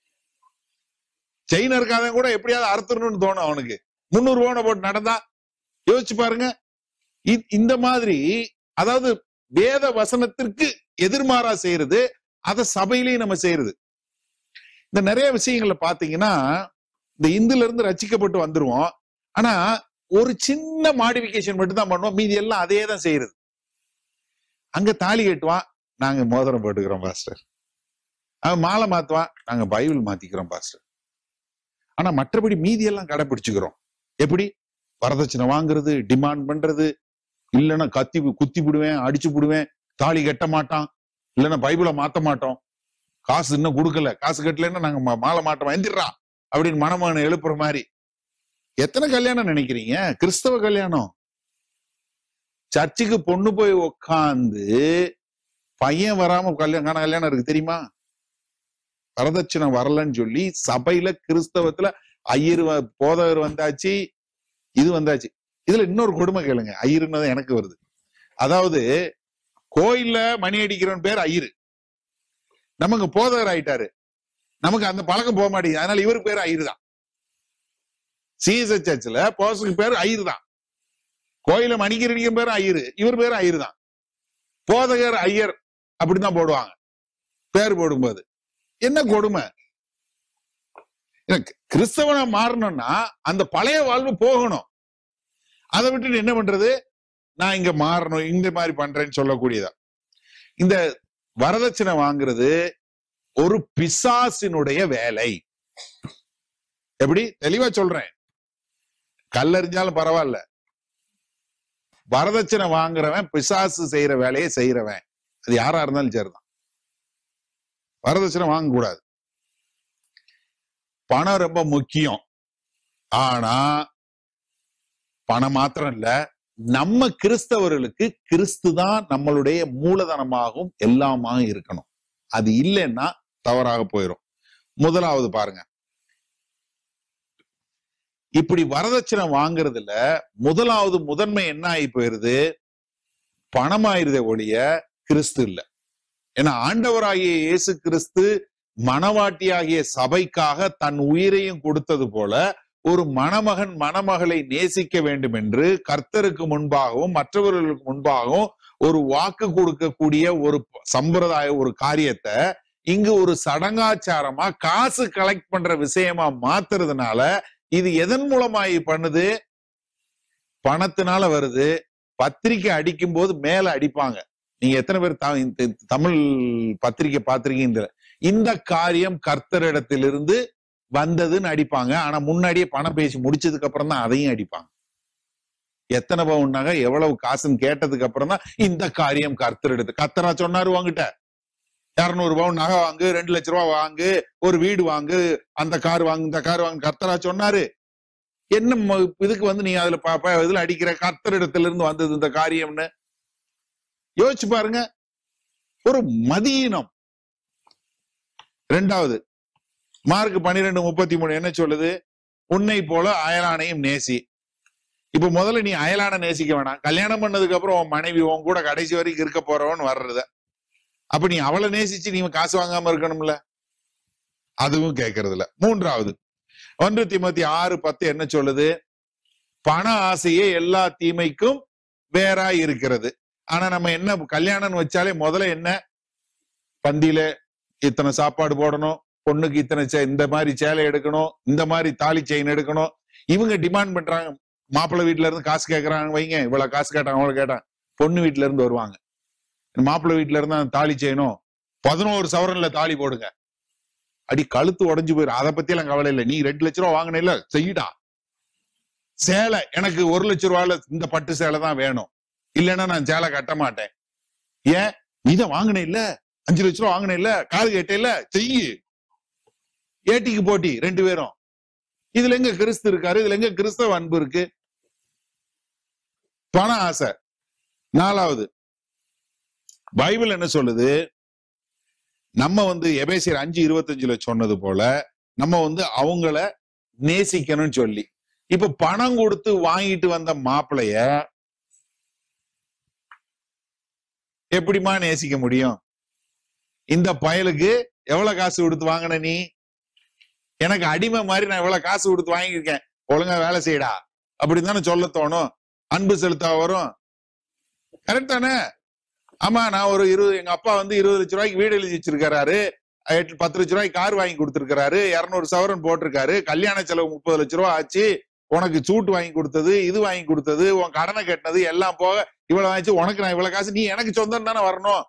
S1: செயின் இருக்காதவன் கூட எப்படியாவது அறுத்துடணும்னு தோணும் அவனுக்கு முன்னூறு பவுனை போட்டு நடந்தா யோசிச்சு பாருங்க இ- இந்த மாதிரி அதாவது வேத வசனத்திற்கு எதிர்மாறா செய்யறது அத சபையிலேயே நம்ம செய்யறது இந்த நிறைய விஷயங்கள்ல பாத்தீங்கன்னா இந்த இந்துல இருந்து ரச்சிக்கப்பட்டு வந்துருவோம் ஆனா ஒரு சின்ன மாடிஃபிகேஷன் மட்டும் தான் பண்ணுவோம் மீதி எல்லாம் அதே தான் செய்யறது அங்க தாலி கட்டுவான் நாங்க மோதிரம் போட்டுக்கிறோம் பாஸ்டர் அவன் மாலை மாத்துவான் நாங்க பைபிள் மாத்திக்கிறோம் பாஸ்டர் ஆனா மற்றபடி மீதி எல்லாம் கடைபிடிச்சுக்கிறோம் எப்படி வரதட்சணை வாங்குறது டிமாண்ட் பண்றது இல்லைன்னா கத்தி குத்தி விடுவேன் அடிச்சு விடுவேன் தாலி கட்ட மாட்டான் இல்லைன்னா பைபிளை மாத்த மாட்டோம் காசு இன்னும் கொடுக்கல காசு கட்டலைன்னா நாங்க மா- மாலை மாட்டோம் எந்திரா அப்படின்னு மணமகனை எழுப்புற மாதிரி எத்தனை கல்யாணம் நினைக்கிறீங்க கிறிஸ்தவ கல்யாணம் சர்ச்சுக்கு பொண்ணு போய் உக்காந்து பையன் வராம கல்யாணம் கல்யாணம் இருக்கு தெரியுமா வரதட்சணை வரலன்னு சொல்லி சபையில கிறிஸ்தவத்துல ஐயர் வ- போதகர் வந்தாச்சு இது வந்தாச்சு இதுல இன்னொரு கொடுமை கேளுங்க ஐயருன்னு எனக்கு வருது அதாவது கோயில்ல மணி அடிக்கிறவன் பேர் ஐயரு நமக்கு போதகர் ஆயிட்டாரு நமக்கு அந்த பழக்கம் போக மாட்டேங்குது அதனால இவருக்கு பேர் ஐயரு தான் சிஎஸ்எச் சர்ச்சில் போஸ்டுக்கு பேர் ஐயரு தான் கோயில மணிக்கிறடிக்கும் பேரும் ஐயரு இவர் பேரும் ஐயரு தான் போதகர் ஐயர் அப்படிதான் போடுவாங்க பேர் போடும்போது என்ன கொடுமை எனக்கு கிறிஸ்தவனா மாறணும்னா அந்த பழைய வாழ்வு போகணும் அதை விட்டுட்டு என்ன பண்றது நான் இங்க மாறணும் இந்த மாதிரி பண்றேன்னு சொல்லக்கூடியதா இந்த வரதட்சணை வாங்குறது ஒரு பிசாசினுடைய வேலை எப்படி தெளிவா சொல்றேன் கல்லறிஞ்சாலும் பரவாயில்ல வரதட்சணை வாங்குறவன் பிசாசு செய்யற வேலையை செய்யறவன் அது யாரா இருந்தாலும் சரிதான் வரதட்சணை வாங்க கூடாது பணம் ரொம்ப முக்கியம் ஆனா பணம் மாத்திரம் இல்ல நம்ம கிறிஸ்தவர்களுக்கு கிறிஸ்து தான் நம்மளுடைய மூலதனமாகவும் எல்லாமாக இருக்கணும் அது இல்லைன்னா தவறாக போயிடும் முதலாவது பாருங்க இப்படி வரதட்சணை வாங்குறதுல முதலாவது முதன்மை என்ன ஆகி போயிருது பணமாயிருதே ஒழிய கிறிஸ்து இல்ல ஏன்னா ஆண்டவராகிய இயேசு கிறிஸ்து மணவாட்டியாகிய சபைக்காக தன் உயிரையும் கொடுத்தது போல ஒரு மணமகன் மணமகளை நேசிக்க வேண்டும் என்று கர்த்தருக்கு முன்பாகவும் மற்றவர்களுக்கு முன்பாகவும் ஒரு வாக்கு கொடுக்கக்கூடிய ஒரு சம்பிரதாய ஒரு காரியத்தை இங்கு ஒரு சடங்காச்சாரமா காசு கலெக்ட் பண்ற விஷயமா மாத்துறதுனால இது எதன் மூலமா இது பண்ணுது பணத்தினால வருது பத்திரிக்கை அடிக்கும் போது மேல அடிப்பாங்க நீங்க எத்தனை பேர் த- இந்த தமிழ் பத்திரிக்கை பார்த்திருக்கீங்க தெரியல. இந்த காரியம் கர்த்தரிடத்திலிருந்து வந்ததுன்னு அடிப்பாங்க ஆனா முன்னாடியே பணம் பேசி முடிச்சதுக்கு அப்புறம் தான் அதையும் அடிப்பாங்க எத்தனை பவுன் நகை எவ்வளவு காசுன்னு கேட்டதுக்கு அப்புறம் தான் இந்த காரியம் கர்த்தரிடத்து கர்த்தரா சொன்னாரு உங்ககிட்ட இருநூறு பவுன் நகை வாங்கு ரெண்டு லட்ச ரூபா வாங்கு ஒரு வீடு வாங்கு அந்த கார் வாங்கு இந்த கார் வாங்கு கர்த்தரா சொன்னாரு என்ன ம- இதுக்கு வந்து நீ அதுல பாப்ப இதுல அடிக்கிற கர்த்தரிடத்துல இருந்து வந்தது இந்த காரியம்னு யோசிச்சு பாருங்க ஒரு மதியினம் ரெண்டாவது மார்க் பன்னிரெண்டு முப்பத்தி மூணு என்ன சொல்லுது உன்னை போல அயலானையும் நேசி இப்ப முதல்ல நீ அயலான நேசிக்க வேணாம் கல்யாணம் பண்ணதுக்கு அப்புறம் உன் மனைவி உன் கூட கடைசி வரைக்கும் இருக்க போறவன் வர்றத அப்ப நீ அவளை நேசிச்சு நீ காசு வாங்காம இருக்கணும்ல அதுவும் கேட்கறது இல்ல மூன்றாவது ஒன்று திமுத்தி ஆறு பத்து என்ன சொல்லுது பண ஆசையே எல்லா தீமைக்கும் வேறா இருக்கிறது ஆனா நம்ம என்ன கல்யாணம் வச்சாலே முதல்ல என்ன பந்தியில இத்தனை சாப்பாடு போடணும் பொண்ணுக்கு இத்தனை சே- இந்த மாதிரி சேலை எடுக்கணும் இந்த மாதிரி தாலி செயின் எடுக்கணும் இவங்க டிமாண்ட் பண்றாங்க மாப்பிள்ளை வீட்டுல இருந்து காசு கேக்குறாங்க வைங்க இவ்வளவு காசு கேட்டாங்க அவ்வளவு கேட்டாங்க பொண்ணு வீட்டுல இருந்து வருவாங்க மாப்பிள்ளை வீட்டுல இருந்து அந்த தாலி செய்யணும் பதினோரு சவரன்ல தாலி போடுங்க அடி கழுத்து உடைஞ்சு போயிடும் அதை பத்தி எல்லாம் கவலை இல்லை நீ ரெண்டு லட்ச ரூபா வாங்கின இல்ல செய்யுடா சேலை எனக்கு ஒரு லட்ச ரூபாயில இந்த பட்டு சேலை தான் வேணும் இல்லைன்னா நான் சேலை கட்ட மாட்டேன் ஏன் இத வாங்கின இல்ல அஞ்சு லட்ச ரூபா வாங்கின இல்ல காது கேட்ட இல்ல செய்யு ஏட்டிக்கு போட்டி ரெண்டு பேரும் இதுல எங்க கிறிஸ்து இருக்காரு இதுல எங்க கிறிஸ்தவ அன்பு இருக்கு பண ஆசை நாலாவது பைபிள் என்ன சொல்லுது நம்ம வந்து எபேசியர் அஞ்சு இருபத்தஞ்சுல சொன்னது போல நம்ம வந்து அவங்கள நேசிக்கணும்னு சொல்லி இப்ப பணம் கொடுத்து வாங்கிட்டு வந்த மாப்பிளைய எப்படிம்மா நேசிக்க முடியும் இந்த பயலுக்கு எவ்வளவு காசு கொடுத்து வாங்கின நீ எனக்கு அடிமை மாதிரி நான் இவ்வளவு காசு கொடுத்து வாங்கியிருக்கேன் ஒழுங்கா வேலை செய்யடா அப்படின்னு தானே சொல்ல தோணும் அன்பு செலுத்த வரும் கரெக்ட் தானே ஆமா நான் ஒரு இருபது எங்க அப்பா வந்து இருபது லட்ச ரூபாய்க்கு வீடு எழுதி வச்சிருக்காரு எட்டு பத்து லட்ச ரூபாய்க்கு கார் வாங்கி கொடுத்திருக்காரு இருநூறு சவரன் போட்டிருக்காரு கல்யாண செலவு முப்பது லட்ச ரூபா ஆச்சு உனக்கு சூட் வாங்கி கொடுத்தது இது வாங்கி கொடுத்தது உன் கடனை கட்டினது எல்லாம் போக இவ்வளவு ஆச்சு உனக்கு நான் இவ்வளவு காசு நீ எனக்கு சொந்தம் தானே வரணும்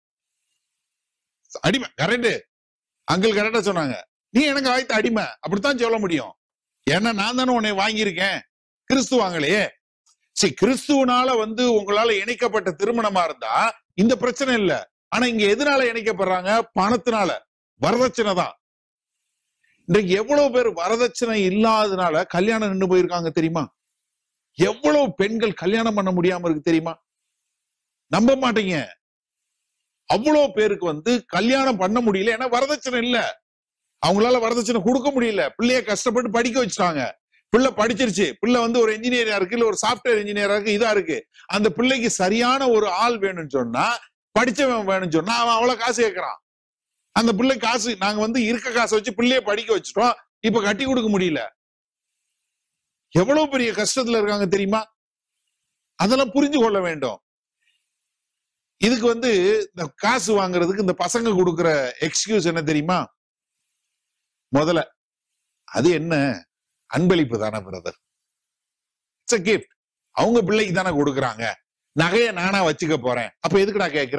S1: அடிமை கரெக்ட் அங்கிள் கரெக்டா சொன்னாங்க நீ எனக்கு வாய்த்த அடிமை அப்படித்தான் சொல்ல முடியும் ஏன்னா நான் தானே உன்னை வாங்கியிருக்கேன் கிறிஸ்து வாங்கலையே சரி கிறிஸ்துவனால வந்து உங்களால இணைக்கப்பட்ட திருமணமா இருந்தா இந்த பிரச்சனை இல்ல ஆனா இங்க எதனால இணைக்கப்படுறாங்க பணத்தினால வரதட்சணை தான் இன்றைக்கு எவ்வளவு பேர் வரதட்சணை இல்லாதனால கல்யாணம் நின்று போயிருக்காங்க தெரியுமா எவ்வளவு பெண்கள் கல்யாணம் பண்ண முடியாம இருக்கு தெரியுமா நம்ப மாட்டீங்க அவ்வளவு பேருக்கு வந்து கல்யாணம் பண்ண முடியல ஏன்னா வரதட்சணை இல்ல அவங்களால வரதட்சணை கொடுக்க முடியல பிள்ளைய கஷ்டப்பட்டு படிக்க வச்சுட்டாங்க பிள்ளை படிச்சிருச்சு பிள்ளை வந்து ஒரு இன்ஜினியரா இருக்கு இல்ல ஒரு சாஃப்ட்வேர் இன்ஜினியரா இருக்கு இதா இருக்கு அந்த பிள்ளைக்கு சரியான ஒரு ஆள் வேணும்னு சொன்னா படிச்சவன் வேணும்னு சொன்னா அவன் அவ்வளவு காசு கேட்கறான் அந்த பிள்ளை காசு நாங்க வந்து இருக்க காசை வச்சு பிள்ளைய படிக்க வச்சுட்டோம் இப்ப கட்டி கொடுக்க முடியல எவ்வளவு பெரிய கஷ்டத்துல இருக்காங்க தெரியுமா அதெல்லாம் புரிஞ்சு கொள்ள வேண்டும் இதுக்கு வந்து இந்த காசு வாங்குறதுக்கு இந்த பசங்க கொடுக்கிற எக்ஸ்கியூஸ் என்ன தெரியுமா முதல்ல அது என்ன அன்பளிப்பு தானே பிரதர் இட்ஸ் கிஃப்ட் அவங்க பிள்ளைக்கு தானே கொடுக்குறாங்க நகைய நானா வச்சுக்க போறேன் அப்ப எதுக்குடா கேக்குற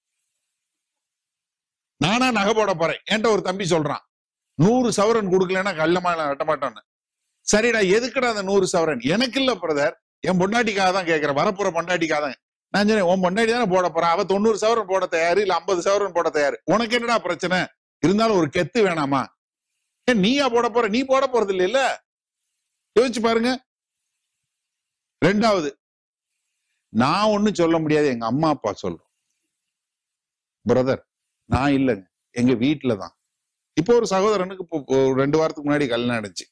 S1: நானா நகை போட போறேன் என்கிட்ட ஒரு தம்பி சொல்றான் நூறு சவரன் கொடுக்கலன்னா கல்லமா வெட்ட மாட்டோன்னு சரிடா எதுக்குடா அந்த நூறு சவரன் எனக்கு இல்ல பிரதர் என் பொண்டாட்டிக்காக தான் கேட்கிறேன் வரப்போற பொண்டாட்டிக்காக தான் நான் சொன்னேன் உன் பொண்டாட்டி தானே போட போறான் அவ தொண்ணூறு சவரன் போட தயாரு இல்ல ஐம்பது சவரன் போட தயாரு உனக்கு என்னடா பிரச்சனை இருந்தாலும் ஒரு கெத்து வேணாமா ஏன் நீயா போட போற நீ போட போறது இல்ல இல்ல யோசிச்சு பாருங்க ரெண்டாவது நான் ஒண்ணும் சொல்ல முடியாது எங்க அம்மா அப்பா சொல்றோம் பிரதர் நான் இல்லைங்க எங்க வீட்டுல தான் இப்போ ஒரு சகோதரனுக்கு இப்போ இப்போ ஒரு ரெண்டு வாரத்துக்கு முன்னாடி கல்யாணம் ஆயிடுச்சு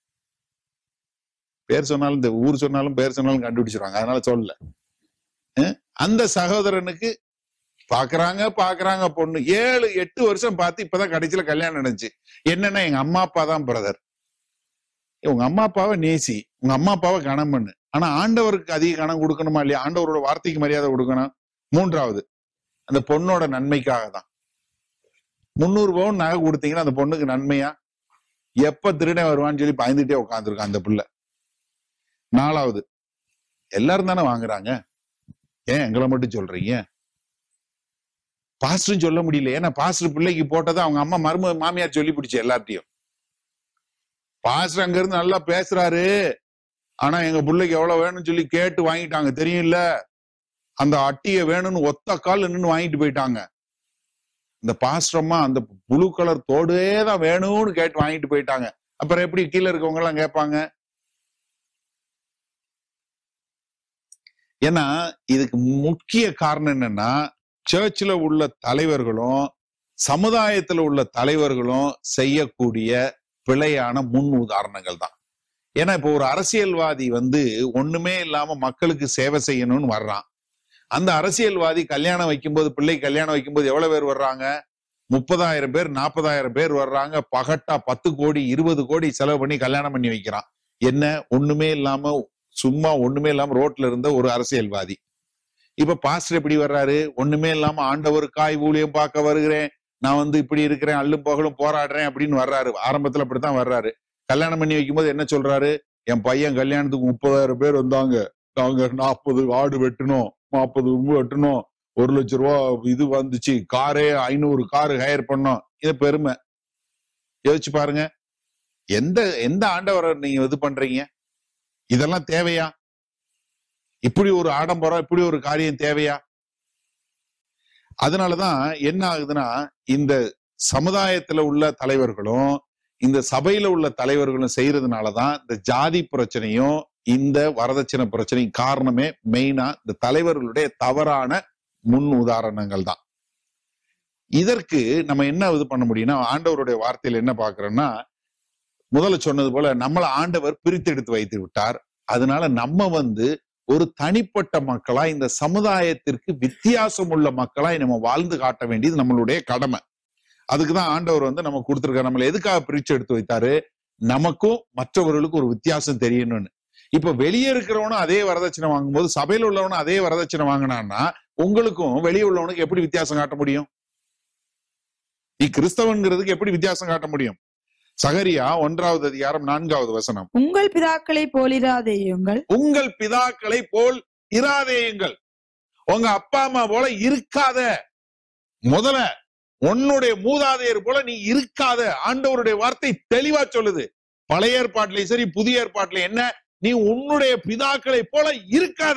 S1: பேர் சொன்னாலும் இந்த ஊர் சொன்னாலும் பேர் சொன்னாலும் கண்டுபிடிச்சிருவாங்க அதனால சொல்லல அஹ் அந்த சகோதரனுக்கு பாக்குறாங்க பாக்குறாங்க பொண்ணு ஏழு எட்டு வருஷம் பார்த்து இப்பதான் கடைசியில கல்யாணம் நடந்துச்சு என்னன்னா எங்க அம்மா அப்பா தான் பிரதர் உங்க அம்மா அப்பாவை நேசி உங்க அம்மா அப்பாவை கணம் பண்ணு ஆனா ஆண்டவருக்கு அதிக கணம் கொடுக்கணுமா இல்லையா ஆண்டவரோட வார்த்தைக்கு மரியாதை கொடுக்கணும் மூன்றாவது அந்த பொண்ணோட நன்மைக்காக தான் முந்நூறு பவுன் நகை கொடுத்தீங்கன்னா அந்த பொண்ணுக்கு நன்மையா எப்ப திருடன் வருவான்னு சொல்லி பயந்துட்டே உட்காந்துருக்கான் அந்த பிள்ளை நாலாவது எல்லாரும் தானே வாங்குறாங்க ஏன் எங்களை மட்டும் சொல்றீங்க பாஸ்டரும் சொல்ல முடியல ஏன்னா பாஸ்டர் பிள்ளைக்கு போட்டதை அவங்க அம்மா மரும மாமியார் சொல்லி பிடிச்ச எல்லாத்தையும் பாஸ்டர் அங்க இருந்து நல்லா பேசுறாரு ஆனா எங்க பிள்ளைக்கு எவ்வளவு வேணும்னு சொல்லி கேட்டு வாங்கிட்டாங்க தெரியும்ல அந்த அட்டியை வேணும்னு ஒத்த கால் நின்னு வாங்கிட்டு போயிட்டாங்க இந்த பாஸ்டர்மா அந்த புளு கலர் தோடே தான் வேணும்னு கேட்டு வாங்கிட்டு போயிட்டாங்க அப்புறம் எப்படி கீழே இருக்கவங்க எல்லாம் கேட்பாங்க ஏன்னா இதுக்கு முக்கிய காரணம் என்னன்னா சர்ச்சில் உள்ள தலைவர்களும் சமுதாயத்துல உள்ள தலைவர்களும் செய்யக்கூடிய பிழையான முன் உதாரணங்கள் தான் ஏன்னா இப்போ ஒரு அரசியல்வாதி வந்து ஒண்ணுமே இல்லாம மக்களுக்கு சேவை செய்யணும்னு வர்றான் அந்த அரசியல்வாதி கல்யாணம் வைக்கும்போது பிள்ளை கல்யாணம் வைக்கும்போது எவ்வளவு பேர் வர்றாங்க முப்பதாயிரம் பேர் நாற்பதாயிரம் பேர் வர்றாங்க பகட்டா பத்து கோடி இருபது கோடி செலவு பண்ணி கல்யாணம் பண்ணி வைக்கிறான் என்ன ஒண்ணுமே இல்லாம சும்மா ஒண்ணுமே இல்லாம ரோட்ல இருந்த ஒரு அரசியல்வாதி இப்ப பாஸ்டர் எப்படி வர்றாரு ஒண்ணுமே இல்லாம ஆண்டவருக்காய் ஊழியம் பார்க்க வருகிறேன் நான் வந்து இப்படி இருக்கிறேன் அள்ளும் பகலும் போராடுறேன் அப்படின்னு வர்றாரு ஆரம்பத்துல அப்படித்தான் வர்றாரு கல்யாணம் பண்ணி வைக்கும்போது என்ன சொல்றாரு என் பையன் கல்யாணத்துக்கு முப்பதாயிரம் பேர் வந்தாங்க நாங்க நாற்பது ஆடு வெட்டணும் நாற்பது உம்பு வெட்டணும் ஒரு லட்ச ரூபா இது வந்துச்சு காரே ஐநூறு காரு ஹையர் பண்ணோம் இது பெருமை யோசிச்சு பாருங்க எந்த எந்த ஆண்டவரை நீங்க இது பண்றீங்க இதெல்லாம் தேவையா இப்படி ஒரு ஆடம்பரம் இப்படி ஒரு காரியம் தேவையா அதனாலதான் என்ன ஆகுதுன்னா இந்த சமுதாயத்துல உள்ள தலைவர்களும் இந்த சபையில உள்ள தலைவர்களும் செய்யறதுனாலதான் இந்த ஜாதி பிரச்சனையும் இந்த வரதட்சணை பிரச்சனையும் காரணமே மெயினா இந்த தலைவர்களுடைய தவறான முன் உதாரணங்கள் தான் இதற்கு நம்ம என்ன இது பண்ண முடியும்னா ஆண்டவருடைய வார்த்தையில என்ன பாக்குறோம்னா முதல்ல சொன்னது போல நம்மள ஆண்டவர் பிரித்தெடுத்து வைத்து விட்டார் அதனால நம்ம வந்து ஒரு தனிப்பட்ட மக்களா இந்த சமுதாயத்திற்கு வித்தியாசம் உள்ள மக்களாய் நம்ம வாழ்ந்து காட்ட வேண்டியது நம்மளுடைய கடமை அதுக்குதான் ஆண்டவர் வந்து நம்ம கொடுத்திருக்காரு நம்மள எதுக்காக பிரிச்சு எடுத்து வைத்தாரு நமக்கும் மற்றவர்களுக்கும் ஒரு வித்தியாசம் தெரியணும்னு இப்ப வெளியே இருக்கிறவனும் அதே வரதட்சணை வாங்கும்போது சபையில உள்ளவனும் அதே வரதட்சணை வாங்கினான்னா உங்களுக்கும் வெளியே உள்ளவனுக்கு எப்படி வித்தியாசம் காட்ட முடியும் நீ கிறிஸ்தவன்கிறதுக்கு எப்படி வித்தியாசம் காட்ட முடியும் சகரியா ஒன்றாவது அதிகாரம் நான்காவது வசனம்
S2: உங்கள் பிதாக்களை போலிராதேயுங்கள்
S1: உங்கள் பிதாக்களை போல் இராதேயுங்கள் உங்க அப்பா அம்மா போல இருக்காத முதல்ல உன்னுடைய மூதாதையர் போல நீ இருக்காத ஆண்டவருடைய வார்த்தை தெளிவா சொல்லுது பழைய ஏற்பாட்டிலையும் சரி புதிய ஏற்பாட்டில என்ன நீ உன்னுடைய பிதாக்களை போல இருக்காத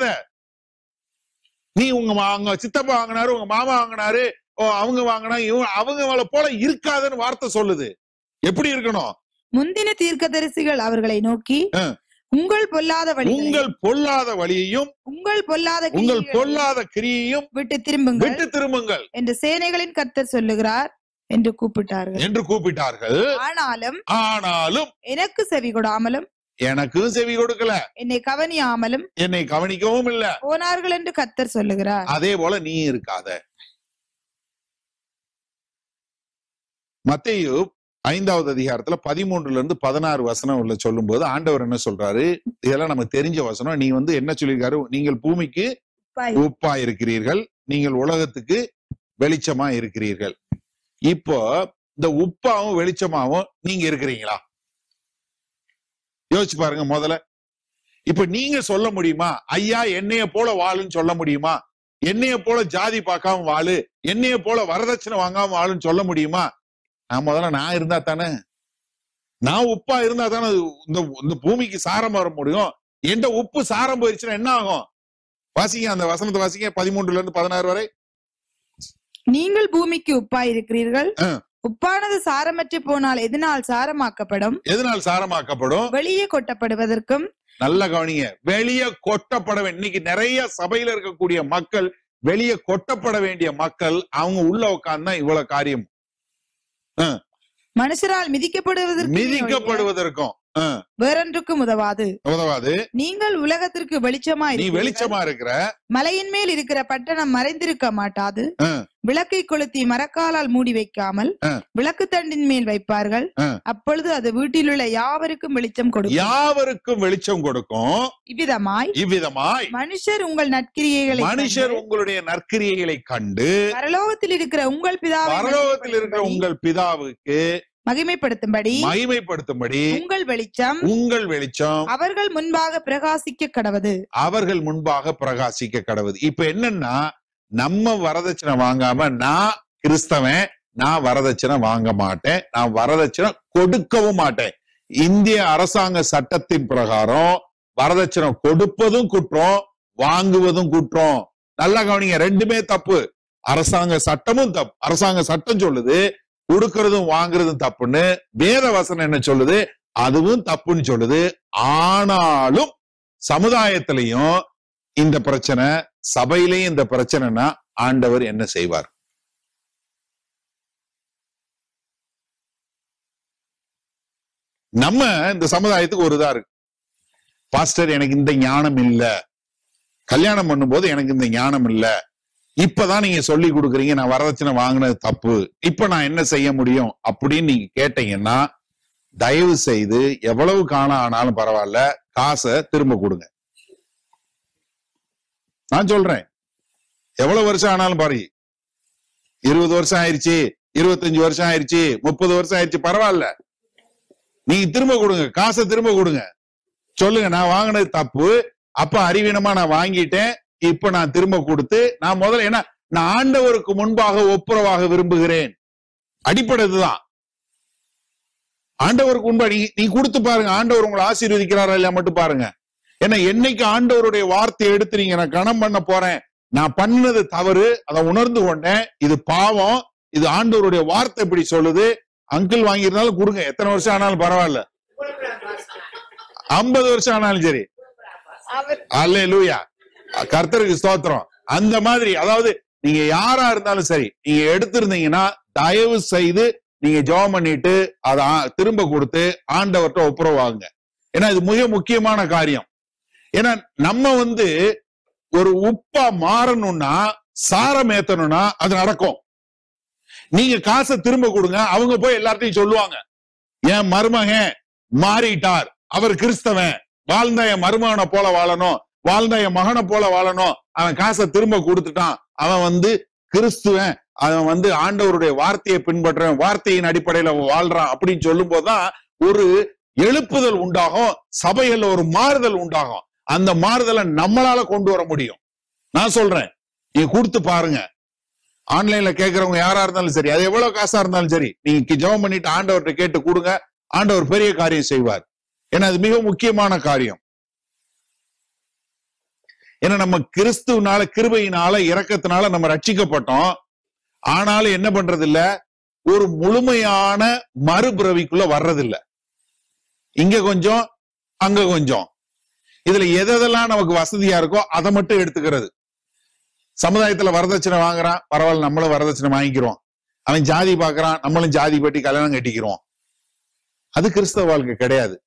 S1: நீ உங்க மா- அவங்க சித்தப்பா வாங்கினாரு உங்க மாமா வாங்கினாரு ஓ, அவங்க வாங்கினா இவங்க அவங்கள போல இருக்காதன்னு வார்த்தை சொல்லுது எப்படி இருக்கணும்
S2: முந்தின தீர்க்கதரிசிகள் அவர்களை நோக்கி
S1: ஆ.
S2: உங்கள் பொல்லாத வழிகளை
S1: உங்கள் பொல்லாத வழியையும்
S2: உங்கள் பொல்லாத
S1: உங்கள்
S2: கிரியைகளை
S1: பொல்லாத கிரியையும்
S2: விட்டு திரும்புங்கள்
S1: விட்டு திரும்புங்கள்
S2: என்று சேனைகளின் கர்த்தர் சொல்லுகிறார் என்று கூப்பிட்டார்கள்
S1: என்று கூப்பிட்டார்கள்
S2: ஆனாலும்
S1: ஆனாலும்
S2: எனக்கு செவி கொடாமலும்
S1: எனக்கும் செவி கொடுக்கல
S2: என்னை கவனியாமலும்
S1: என்னை கவனிக்கவும் இல்ல
S2: போனார்கள் என்று கர்த்தர் சொல்லுகிறார்
S1: அதே போல நீ இருக்காத மத்தேயு ஐந்தாவது அதிகாரத்துல பதிமூன்றுல இருந்து பதினாறு வசனம் உள்ள சொல்லும்போது ஆண்டவர் என்ன சொல்றாரு இதெல்லாம் நமக்கு தெரிஞ்ச வசனம் நீ வந்து என்ன சொல்லியிருக்காரு நீங்கள் பூமிக்கு
S2: பாய்.
S1: உப்பா இருக்கிறீர்கள் நீங்கள் உலகத்துக்கு வெளிச்சமா இருக்கிறீர்கள் இப்போ இந்த உப்பாவும் வெளிச்சமாவும் நீங்க இருக்கிறீங்களா யோசிச்சு பாருங்க முதல்ல இப்ப நீங்க சொல்ல முடியுமா ஐயா என்னைய போல வாழுன்னு சொல்ல முடியுமா என்னைய போல ஜாதி பார்க்காம வாழு என்னைய போல வரதட்சணை வாங்காம வாழுன்னு சொல்ல முடியுமா நான் முதல்ல நான் இருந்தா தானே நான் உப்பா இருந்தா தானே அது இந்த இந்த பூமிக்கு சாரம் வர முடியும் எந்த உப்பு சாரம் போயிருச்சுன்னா என்ன ஆகும் வாசிங்க அந்த வசனத்தை வாசிங்க பதிமூன்றுல இருந்து பதினாறு வரை
S2: நீங்கள் பூமிக்கு உப்பாய் இருக்கிறீர்கள்
S1: ஆ.
S2: உப்பானது சாரமற்று போனால் எதனால் சாரமாக்கப்படும்
S1: எதனால் சாரமாக்கப்படும்
S2: வெளியே கொட்டப்படுவதற்கும்
S1: நல்ல கவனிங்க வெளியே கொட்டப்பட வே- இன்னைக்கு நிறைய சபையில இருக்கக்கூடிய மக்கள் வெளியே கொட்டப்பட வேண்டிய மக்கள் அவங்க உள்ள உட்கார்ந்தா இவ்வளவு காரியம்
S2: மனுஷரால் மிதிக்கப்படுவதற்கு
S1: மிதிக்கப்படுவதற்கும் ஆ,
S2: வேறொன்றுக்கும் உதவாது
S1: உதவாது
S2: நீங்கள் உலகத்திற்கு வெளிச்சமா
S1: நீ
S2: இருக்கிறீர்கள்.
S1: வெளிச்சமா இருக்கிற
S2: மலையின் மேல் இருக்கிற பட்டணம் மறைந்திருக்க மாட்டாது
S1: ஆ.
S2: விளக்கை கொளுத்தி மரக்காலால் மூடி வைக்காமல்
S1: ஆ.
S2: விளக்கு தண்டின் மேல் வைப்பார்கள்
S1: ஆ.
S2: அப்பொழுது அது வீட்டில் உள்ள யாவருக்கும் வெளிச்சம் கொடுக்கும்
S1: யாவருக்கும் வெளிச்சம் கொடுக்கும்
S2: இவ்விதமாய்
S1: இவ்விதமாய்
S2: மனுஷர் உங்கள் நற்கிரியைகளை
S1: மனுஷர்
S2: கண்டு,
S1: உங்களுடைய நற்கிரியைகளை கண்டு
S2: பரலோகத்தில் இருக்கிற உங்கள் பிதாவை
S1: பரலோகத்தில் இருக்கிற
S2: மகிமைப்படுத்தும்படி
S1: உங்கள் பிதாவுக்கு
S2: மகிமைப்படுத்தும்படி
S1: மகிமைப்படுத்தும்படி
S2: உங்கள் வெளிச்சம்
S1: உங்கள் வெளிச்சம்
S2: அவர்கள் முன்பாக பிரகாசிக்க கடவது
S1: அவர்கள் முன்பாக பிரகாசிக்க கடவுது இப்ப என்னன்னா நம்ம வரதட்சணை வாங்காம நான் கிறிஸ்தவன் நான் வரதட்சணை வாங்க மாட்டேன் நான் வரதட்சணை கொடுக்கவும் மாட்டேன் இந்திய அரசாங்க சட்டத்தின் பிரகாரம் வரதட்சணை கொடுப்பதும் குற்றம் வாங்குவதும் குற்றம் நல்லா கவனிங்க ரெண்டுமே தப்பு அரசாங்க சட்டமும் தப்பு அரசாங்க சட்டம் சொல்லுது கொடுக்கறதும் வாங்குறதும் தப்புன்னு வேத வசனம் என்ன சொல்லுது அதுவும் தப்புன்னு சொல்லுது ஆனாலும் சமுதாயத்திலையும் இந்த பிரச்சனை சபையிலையும் இந்த பிரச்சனைனா ஆண்டவர் என்ன செய்வார் நம்ம இந்த சமுதாயத்துக்கு ஒரு இதா இருக்கு பாஸ்டர் எனக்கு இந்த ஞானம் இல்ல கல்யாணம் பண்ணும்போது எனக்கு இந்த ஞானம் இல்ல இப்பதான் நீங்க சொல்லி கொடுக்குறீங்க நான் வரதட்சணை வாங்கினது தப்பு இப்ப நான் என்ன செய்ய முடியும் அப்படின்னு நீங்க கேட்டீங்கன்னா தயவு செய்து எவ்வளவு காணம் ஆனாலும் பரவாயில்ல காசை திரும்ப கொடுங்க நான் சொல்றேன் எவ்வளவு வருஷம் ஆனாலும் பாரு இருபது வருஷம் ஆயிருச்சு இருபத்தஞ்சு வருஷம் ஆயிருச்சு முப்பது வருஷம் ஆயிருச்சு பரவாயில்ல நீங்க திரும்ப கொடுங்க காசை திரும்ப கொடுங்க சொல்லுங்க நான் வாங்கினது தப்பு அப்ப அறிவீனமா நான் வாங்கிட்டேன் இப்ப நான் திரும்ப கொடுத்து நான் முதல்ல என்ன நான் ஆண்டவருக்கு முன்பாக ஒப்புரவாக விரும்புகிறேன் அடிப்படை இதுதான் ஆண்டவருக்கு முன்பா நீ நீ கொடுத்து பாருங்க ஆண்டவர் உங்களை ஆசீர்வதிக்கிறாரா இல்லையா மட்டும் பாருங்க ஏன்னா என்னைக்கு ஆண்டவருடைய வார்த்தையை எடுத்து நீங்க நான் கணம் பண்ண போறேன் நான் பண்ணது தவறு அதை உணர்ந்து கொண்டேன் இது பாவம் இது ஆண்டவருடைய வார்த்தை இப்படி சொல்லுது அங்கிள் வாங்கியிருந்தாலும் கொடுங்க எத்தனை வருஷம் ஆனாலும் பரவாயில்ல ஐம்பது வருஷம் ஆனாலும் சரி அல்லே லூயா கர்த்தருக்கு ஸ்தோத்திரம் அந்த மாதிரி அதாவது நீங்க யாரா இருந்தாலும் சரி நீங்க எடுத்திருந்தீங்கன்னா தயவு செய்து நீங்க ஜெபம் பண்ணிட்டு அதை ஆ- திரும்ப கொடுத்து ஆண்டவர்கிட்ட ஒப்புரவாகுங்க ஏன்னா இது மிக முக்கியமான காரியம் ஏன்னா நம்ம வந்து ஒரு உப்பா மாறணும்னா சாரம் ஏத்தணும்னா அது நடக்கும் நீங்க காசை திரும்ப கொடுங்க அவங்க போய் எல்லார்ட்டையும் சொல்லுவாங்க என் மருமகன் மாறிட்டார் அவர் கிறிஸ்தவன் வாழ்ந்த என் மருமகனை போல வாழணும் வாழ்ந்த என் மகனை போல வாழணும் அவன் காசை திரும்ப கொடுத்துட்டான் அவன் வந்து கிறிஸ்துவன் அவன் வந்து ஆண்டவருடைய வார்த்தையை பின்பற்றுறவன் வார்த்தையின் அடிப்படையில அவன் வாழ்றான் அப்படின்னு சொல்லும் போதுதான் ஒரு எழுப்புதல் உண்டாகும் சபையில ஒரு மாறுதல் உண்டாகும் அந்த மாறுதலை நம்மளால கொண்டு வர முடியும் நான் சொல்றேன் நீங்க கொடுத்து பாருங்க ஆன்லைன்ல கேட்கறவங்க யாரா இருந்தாலும் சரி அது எவ்வளவு காசா இருந்தாலும் சரி நீங்க ஜெபம் பண்ணிட்டு ஆண்டவர்கிட்ட கேட்டு கொடுங்க ஆண்டவர் பெரிய காரியம் செய்வார் ஏன்னா அது மிக முக்கியமான காரியம் ஏன்னா நம்ம கிறிஸ்துவனால கிருபையினால இரக்கத்தினால நம்ம ரட்சிக்கப்பட்டோம் ஆனாலும் என்ன பண்றது இல்ல ஒரு முழுமையான மறுபிறவிக்குள்ள வர்றதில்ல இங்க கொஞ்சம் அங்க கொஞ்சம் இதுல எதெல்லாம் நமக்கு வசதியா இருக்கோ அதை மட்டும் எடுத்துக்கிறது சமுதாயத்துல வரதட்சணை வாங்குறான் பரவாயில்ல நம்மளும் வரதட்சணை வாங்கிக்கிறோம் அவன் ஜாதி பாக்குறான் நம்மளும் ஜாதி பட்டி கல்யாணம் கட்டிக்கிறோம் அது கிறிஸ்தவ வாழ்க்கை கிடையாது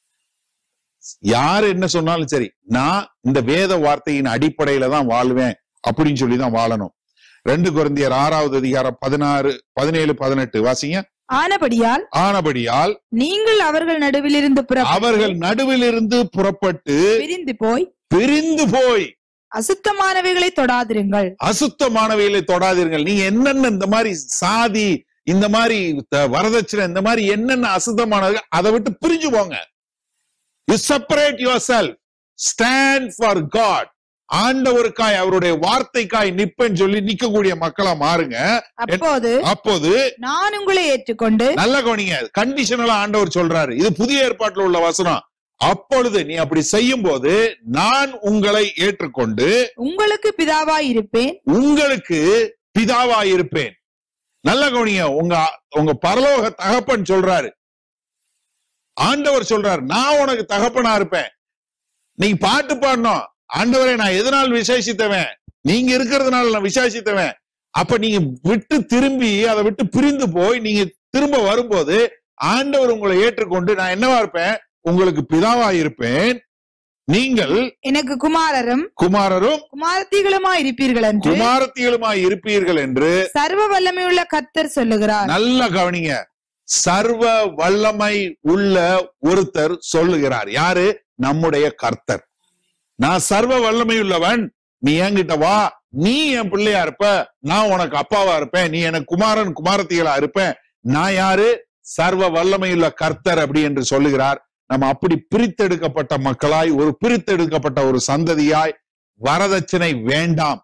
S1: யாரு என்ன சொன்னாலும் சரி நான் இந்த வேத வார்த்தையின் அடிப்படையில தான் வாழ்வேன் அப்படின்னு சொல்லி தான் வாழணும் ரெண்டு குழந்தையர் ஆறாவது அதிகாரம் பதினாறு பதினேழு பதினெட்டு வாசிங்க
S2: ஆனபடியால்
S1: ஆனபடியால்
S2: நீங்கள் அவர்கள் நடுவிலிருந்து புறப்பட்டு
S1: அவர்கள் நடுவிலிருந்து புறப்பட்டு
S2: பிரிந்து போய்
S1: பிரிந்து போய்
S2: அசுத்தமானவைகளை தொடாதிருங்கள்
S1: அசுத்தமானவைகளை தொடாதீர்கள் நீங்க என்னென்ன இந்த மாதிரி சாதி இந்த மாதிரி த- வரதட்சணை இந்த மாதிரி என்னென்ன அசுத்தமானது அதை விட்டு பிரிஞ்சு போங்க you separate yourself stand for God ஆண்டவருக்காய் அவருடைய வார்த்தைக்காய் நிப்பேன்னு சொல்லி நிக்கக்கூடிய மக்களா மாறுங்க
S2: அப்போது
S1: அப்போது
S2: நான் உங்களை ஏற்றுக்கொண்டு
S1: நல்ல கவனிங்க கண்டிஷனலா ஆண்டவர் சொல்றாரு இது புதிய ஏற்பாட்டுல உள்ள வசனம் அப்பொழுது நீ அப்படி செய்யும் போது நான் உங்களை ஏற்றுக்கொண்டு
S2: உங்களுக்கு பிதாவாய் இருப்பேன்
S1: உங்களுக்கு பிதாவா இருப்பேன் நல்ல கவனிங்க உங்க உங்க பரலோக தகப்பன் சொல்றாரு ஆண்டவர் சொல்றாரு நான் உனக்கு தகப்பனா இருப்பேன் நீங்க பாட்டு பாடணும் ஆண்டவரே நான் எதனால் விசேஷித்தவன் நீங்க இருக்கிறதுனால நான் விசேஷித்தவன் அப்ப நீங்க விட்டு திரும்பி அதை விட்டு பிரிந்து போய் நீங்க திரும்ப வரும்போது ஆண்டவர் உங்களை ஏற்றுக்கொண்டு நான் என்னவா இருப்பேன் உங்களுக்கு பிதாவா இருப்பேன் நீங்கள்
S2: எனக்கு குமாரரும்
S1: குமாரரும்
S2: குமாரத்திகளுமாய் இருப்பீர்கள் என்று
S1: குமாரத்திகளுமாய் இருப்பீர்கள் என்று
S2: சர்வ வல்லமையுள்ள கர்த்தர் சொல்லுகிறார்
S1: நல்ல கவனிங்க சர்வ வல்லமை உள்ள ஒருத்தர் சொல்லுகிறார் யாரு நம்முடைய கர்த்தர் நான் சர்வ வல்லமை உள்ளவன் நீ என்கிட்ட வா நீ என் பிள்ளையா இருப்ப நான் உனக்கு அப்பாவா இருப்பேன் நீ எனக்கு குமாரன் குமாரத்திகளா இருப்பேன் நான் யாரு சர்வ வல்லமையுள்ள கர்த்தர் அப்படி என்று சொல்லுகிறார் நம்ம அப்படி பிரித்தெடுக்கப்பட்ட மக்களாய் ஒரு பிரித்தெடுக்கப்பட்ட ஒரு சந்ததியாய் வரதட்சணை வேண்டாம்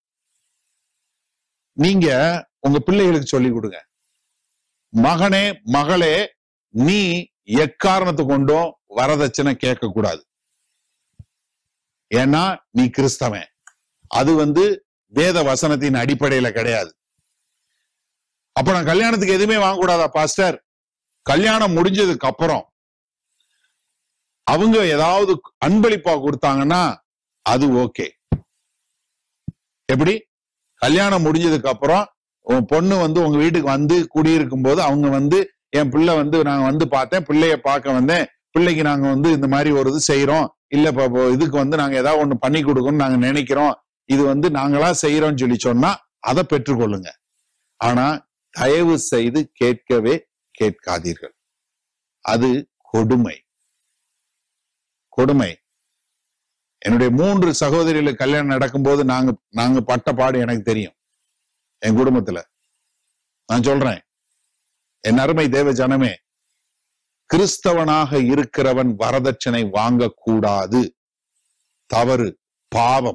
S1: நீங்க உங்க பிள்ளைகளுக்கு சொல்லி கொடுங்க மகனே மகளே நீ எக்காரணத்தை கொண்டும் வரதட்சணை கேட்க கூடாது ஏன்னா நீ கிறிஸ்தவன் அது வந்து வேத வசனத்தின் அடிப்படையில கிடையாது அப்ப நான் கல்யாணத்துக்கு எதுவுமே வாங்கக்கூடாதா பாஸ்டர் கல்யாணம் முடிஞ்சதுக்கு அப்புறம் அவங்க ஏதாவது அன்பளிப்பா கொடுத்தாங்கன்னா அது ஓகே எப்படி கல்யாணம் முடிஞ்சதுக்கு அப்புறம் உன் பொண்ணு வந்து உங்க வீட்டுக்கு வந்து குடியிருக்கும் போது அவங்க வந்து என் பிள்ளை வந்து நாங்க வந்து பார்த்தேன் பிள்ளைய பார்க்க வந்தேன் பிள்ளைக்கு நாங்க வந்து இந்த மாதிரி ஒரு இது செய்யறோம் இல்ல இப்ப இப்போ இதுக்கு வந்து நாங்க ஏதாவது ஒண்ணு பண்ணி கொடுக்கணும்னு நாங்க நினைக்கிறோம் இது வந்து நாங்களா செய்யறோம்னு சொல்லி சொன்னா அதை பெற்றுக்கொள்ளுங்க ஆனா தயவு செய்து கேட்கவே கேட்காதீர்கள் அது கொடுமை கொடுமை என்னுடைய மூன்று சகோதரிகளுக்கு கல்யாணம் நடக்கும்போது நாங்க நாங்க பட்ட பாடு எனக்கு தெரியும் என் குடும்பத்துல நான் சொல்றேன் என் அருமை தேவ ஜனமே கிறிஸ்தவனாக இருக்கிறவன் வரதட்சணை வாங்கக்கூடாது தவறு பாவம்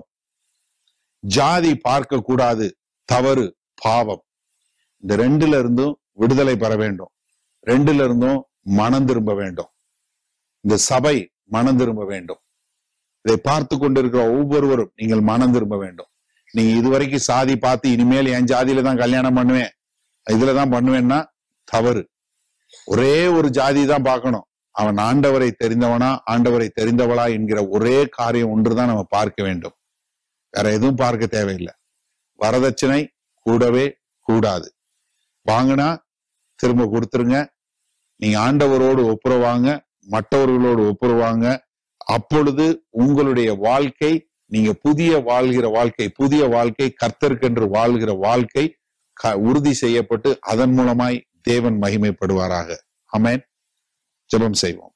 S1: ஜாதி பார்க்க கூடாது தவறு பாவம் இந்த ரெண்டுல இருந்தும் விடுதலை பெற வேண்டும் ரெண்டுல இருந்தும் மனம் திரும்ப வேண்டும் இந்த சபை மனம் திரும்ப வேண்டும் இதை பார்த்து கொண்டிருக்கிற ஒவ்வொருவரும் நீங்கள் மனம் திரும்ப வேண்டும் நீங்க இதுவரைக்கும் சாதி பார்த்து இனிமேல் என் ஜாதியில தான் கல்யாணம் பண்ணுவேன் இதுலதான் பண்ணுவேன்னா தவறு ஒரே ஒரு ஜாதி தான் பார்க்கணும் அவன் ஆண்டவரை தெரிந்தவனா ஆண்டவரை தெரிந்தவளா என்கிற ஒரே காரியம் ஒன்றுதான் நம்ம பார்க்க வேண்டும் வேற எதுவும் பார்க்க தேவையில்லை வரதட்சணை கூடவே கூடாது வாங்கினா திரும்ப கொடுத்துருங்க நீங்க ஆண்டவரோடு ஒப்புரவாங்க மற்றவர்களோடு ஒப்புரவாங்க அப்பொழுது உங்களுடைய வாழ்க்கை நீங்க புதிய வாழ்கிற வாழ்க்கை புதிய வாழ்க்கை கர்த்தருக்கென்று வாழ்கிற வாழ்க்கை க- உறுதி செய்யப்பட்டு அதன் மூலமாய் தேவன் மகிமைப்படுவாராக ஆமென் ஜெபம் செய்வோம்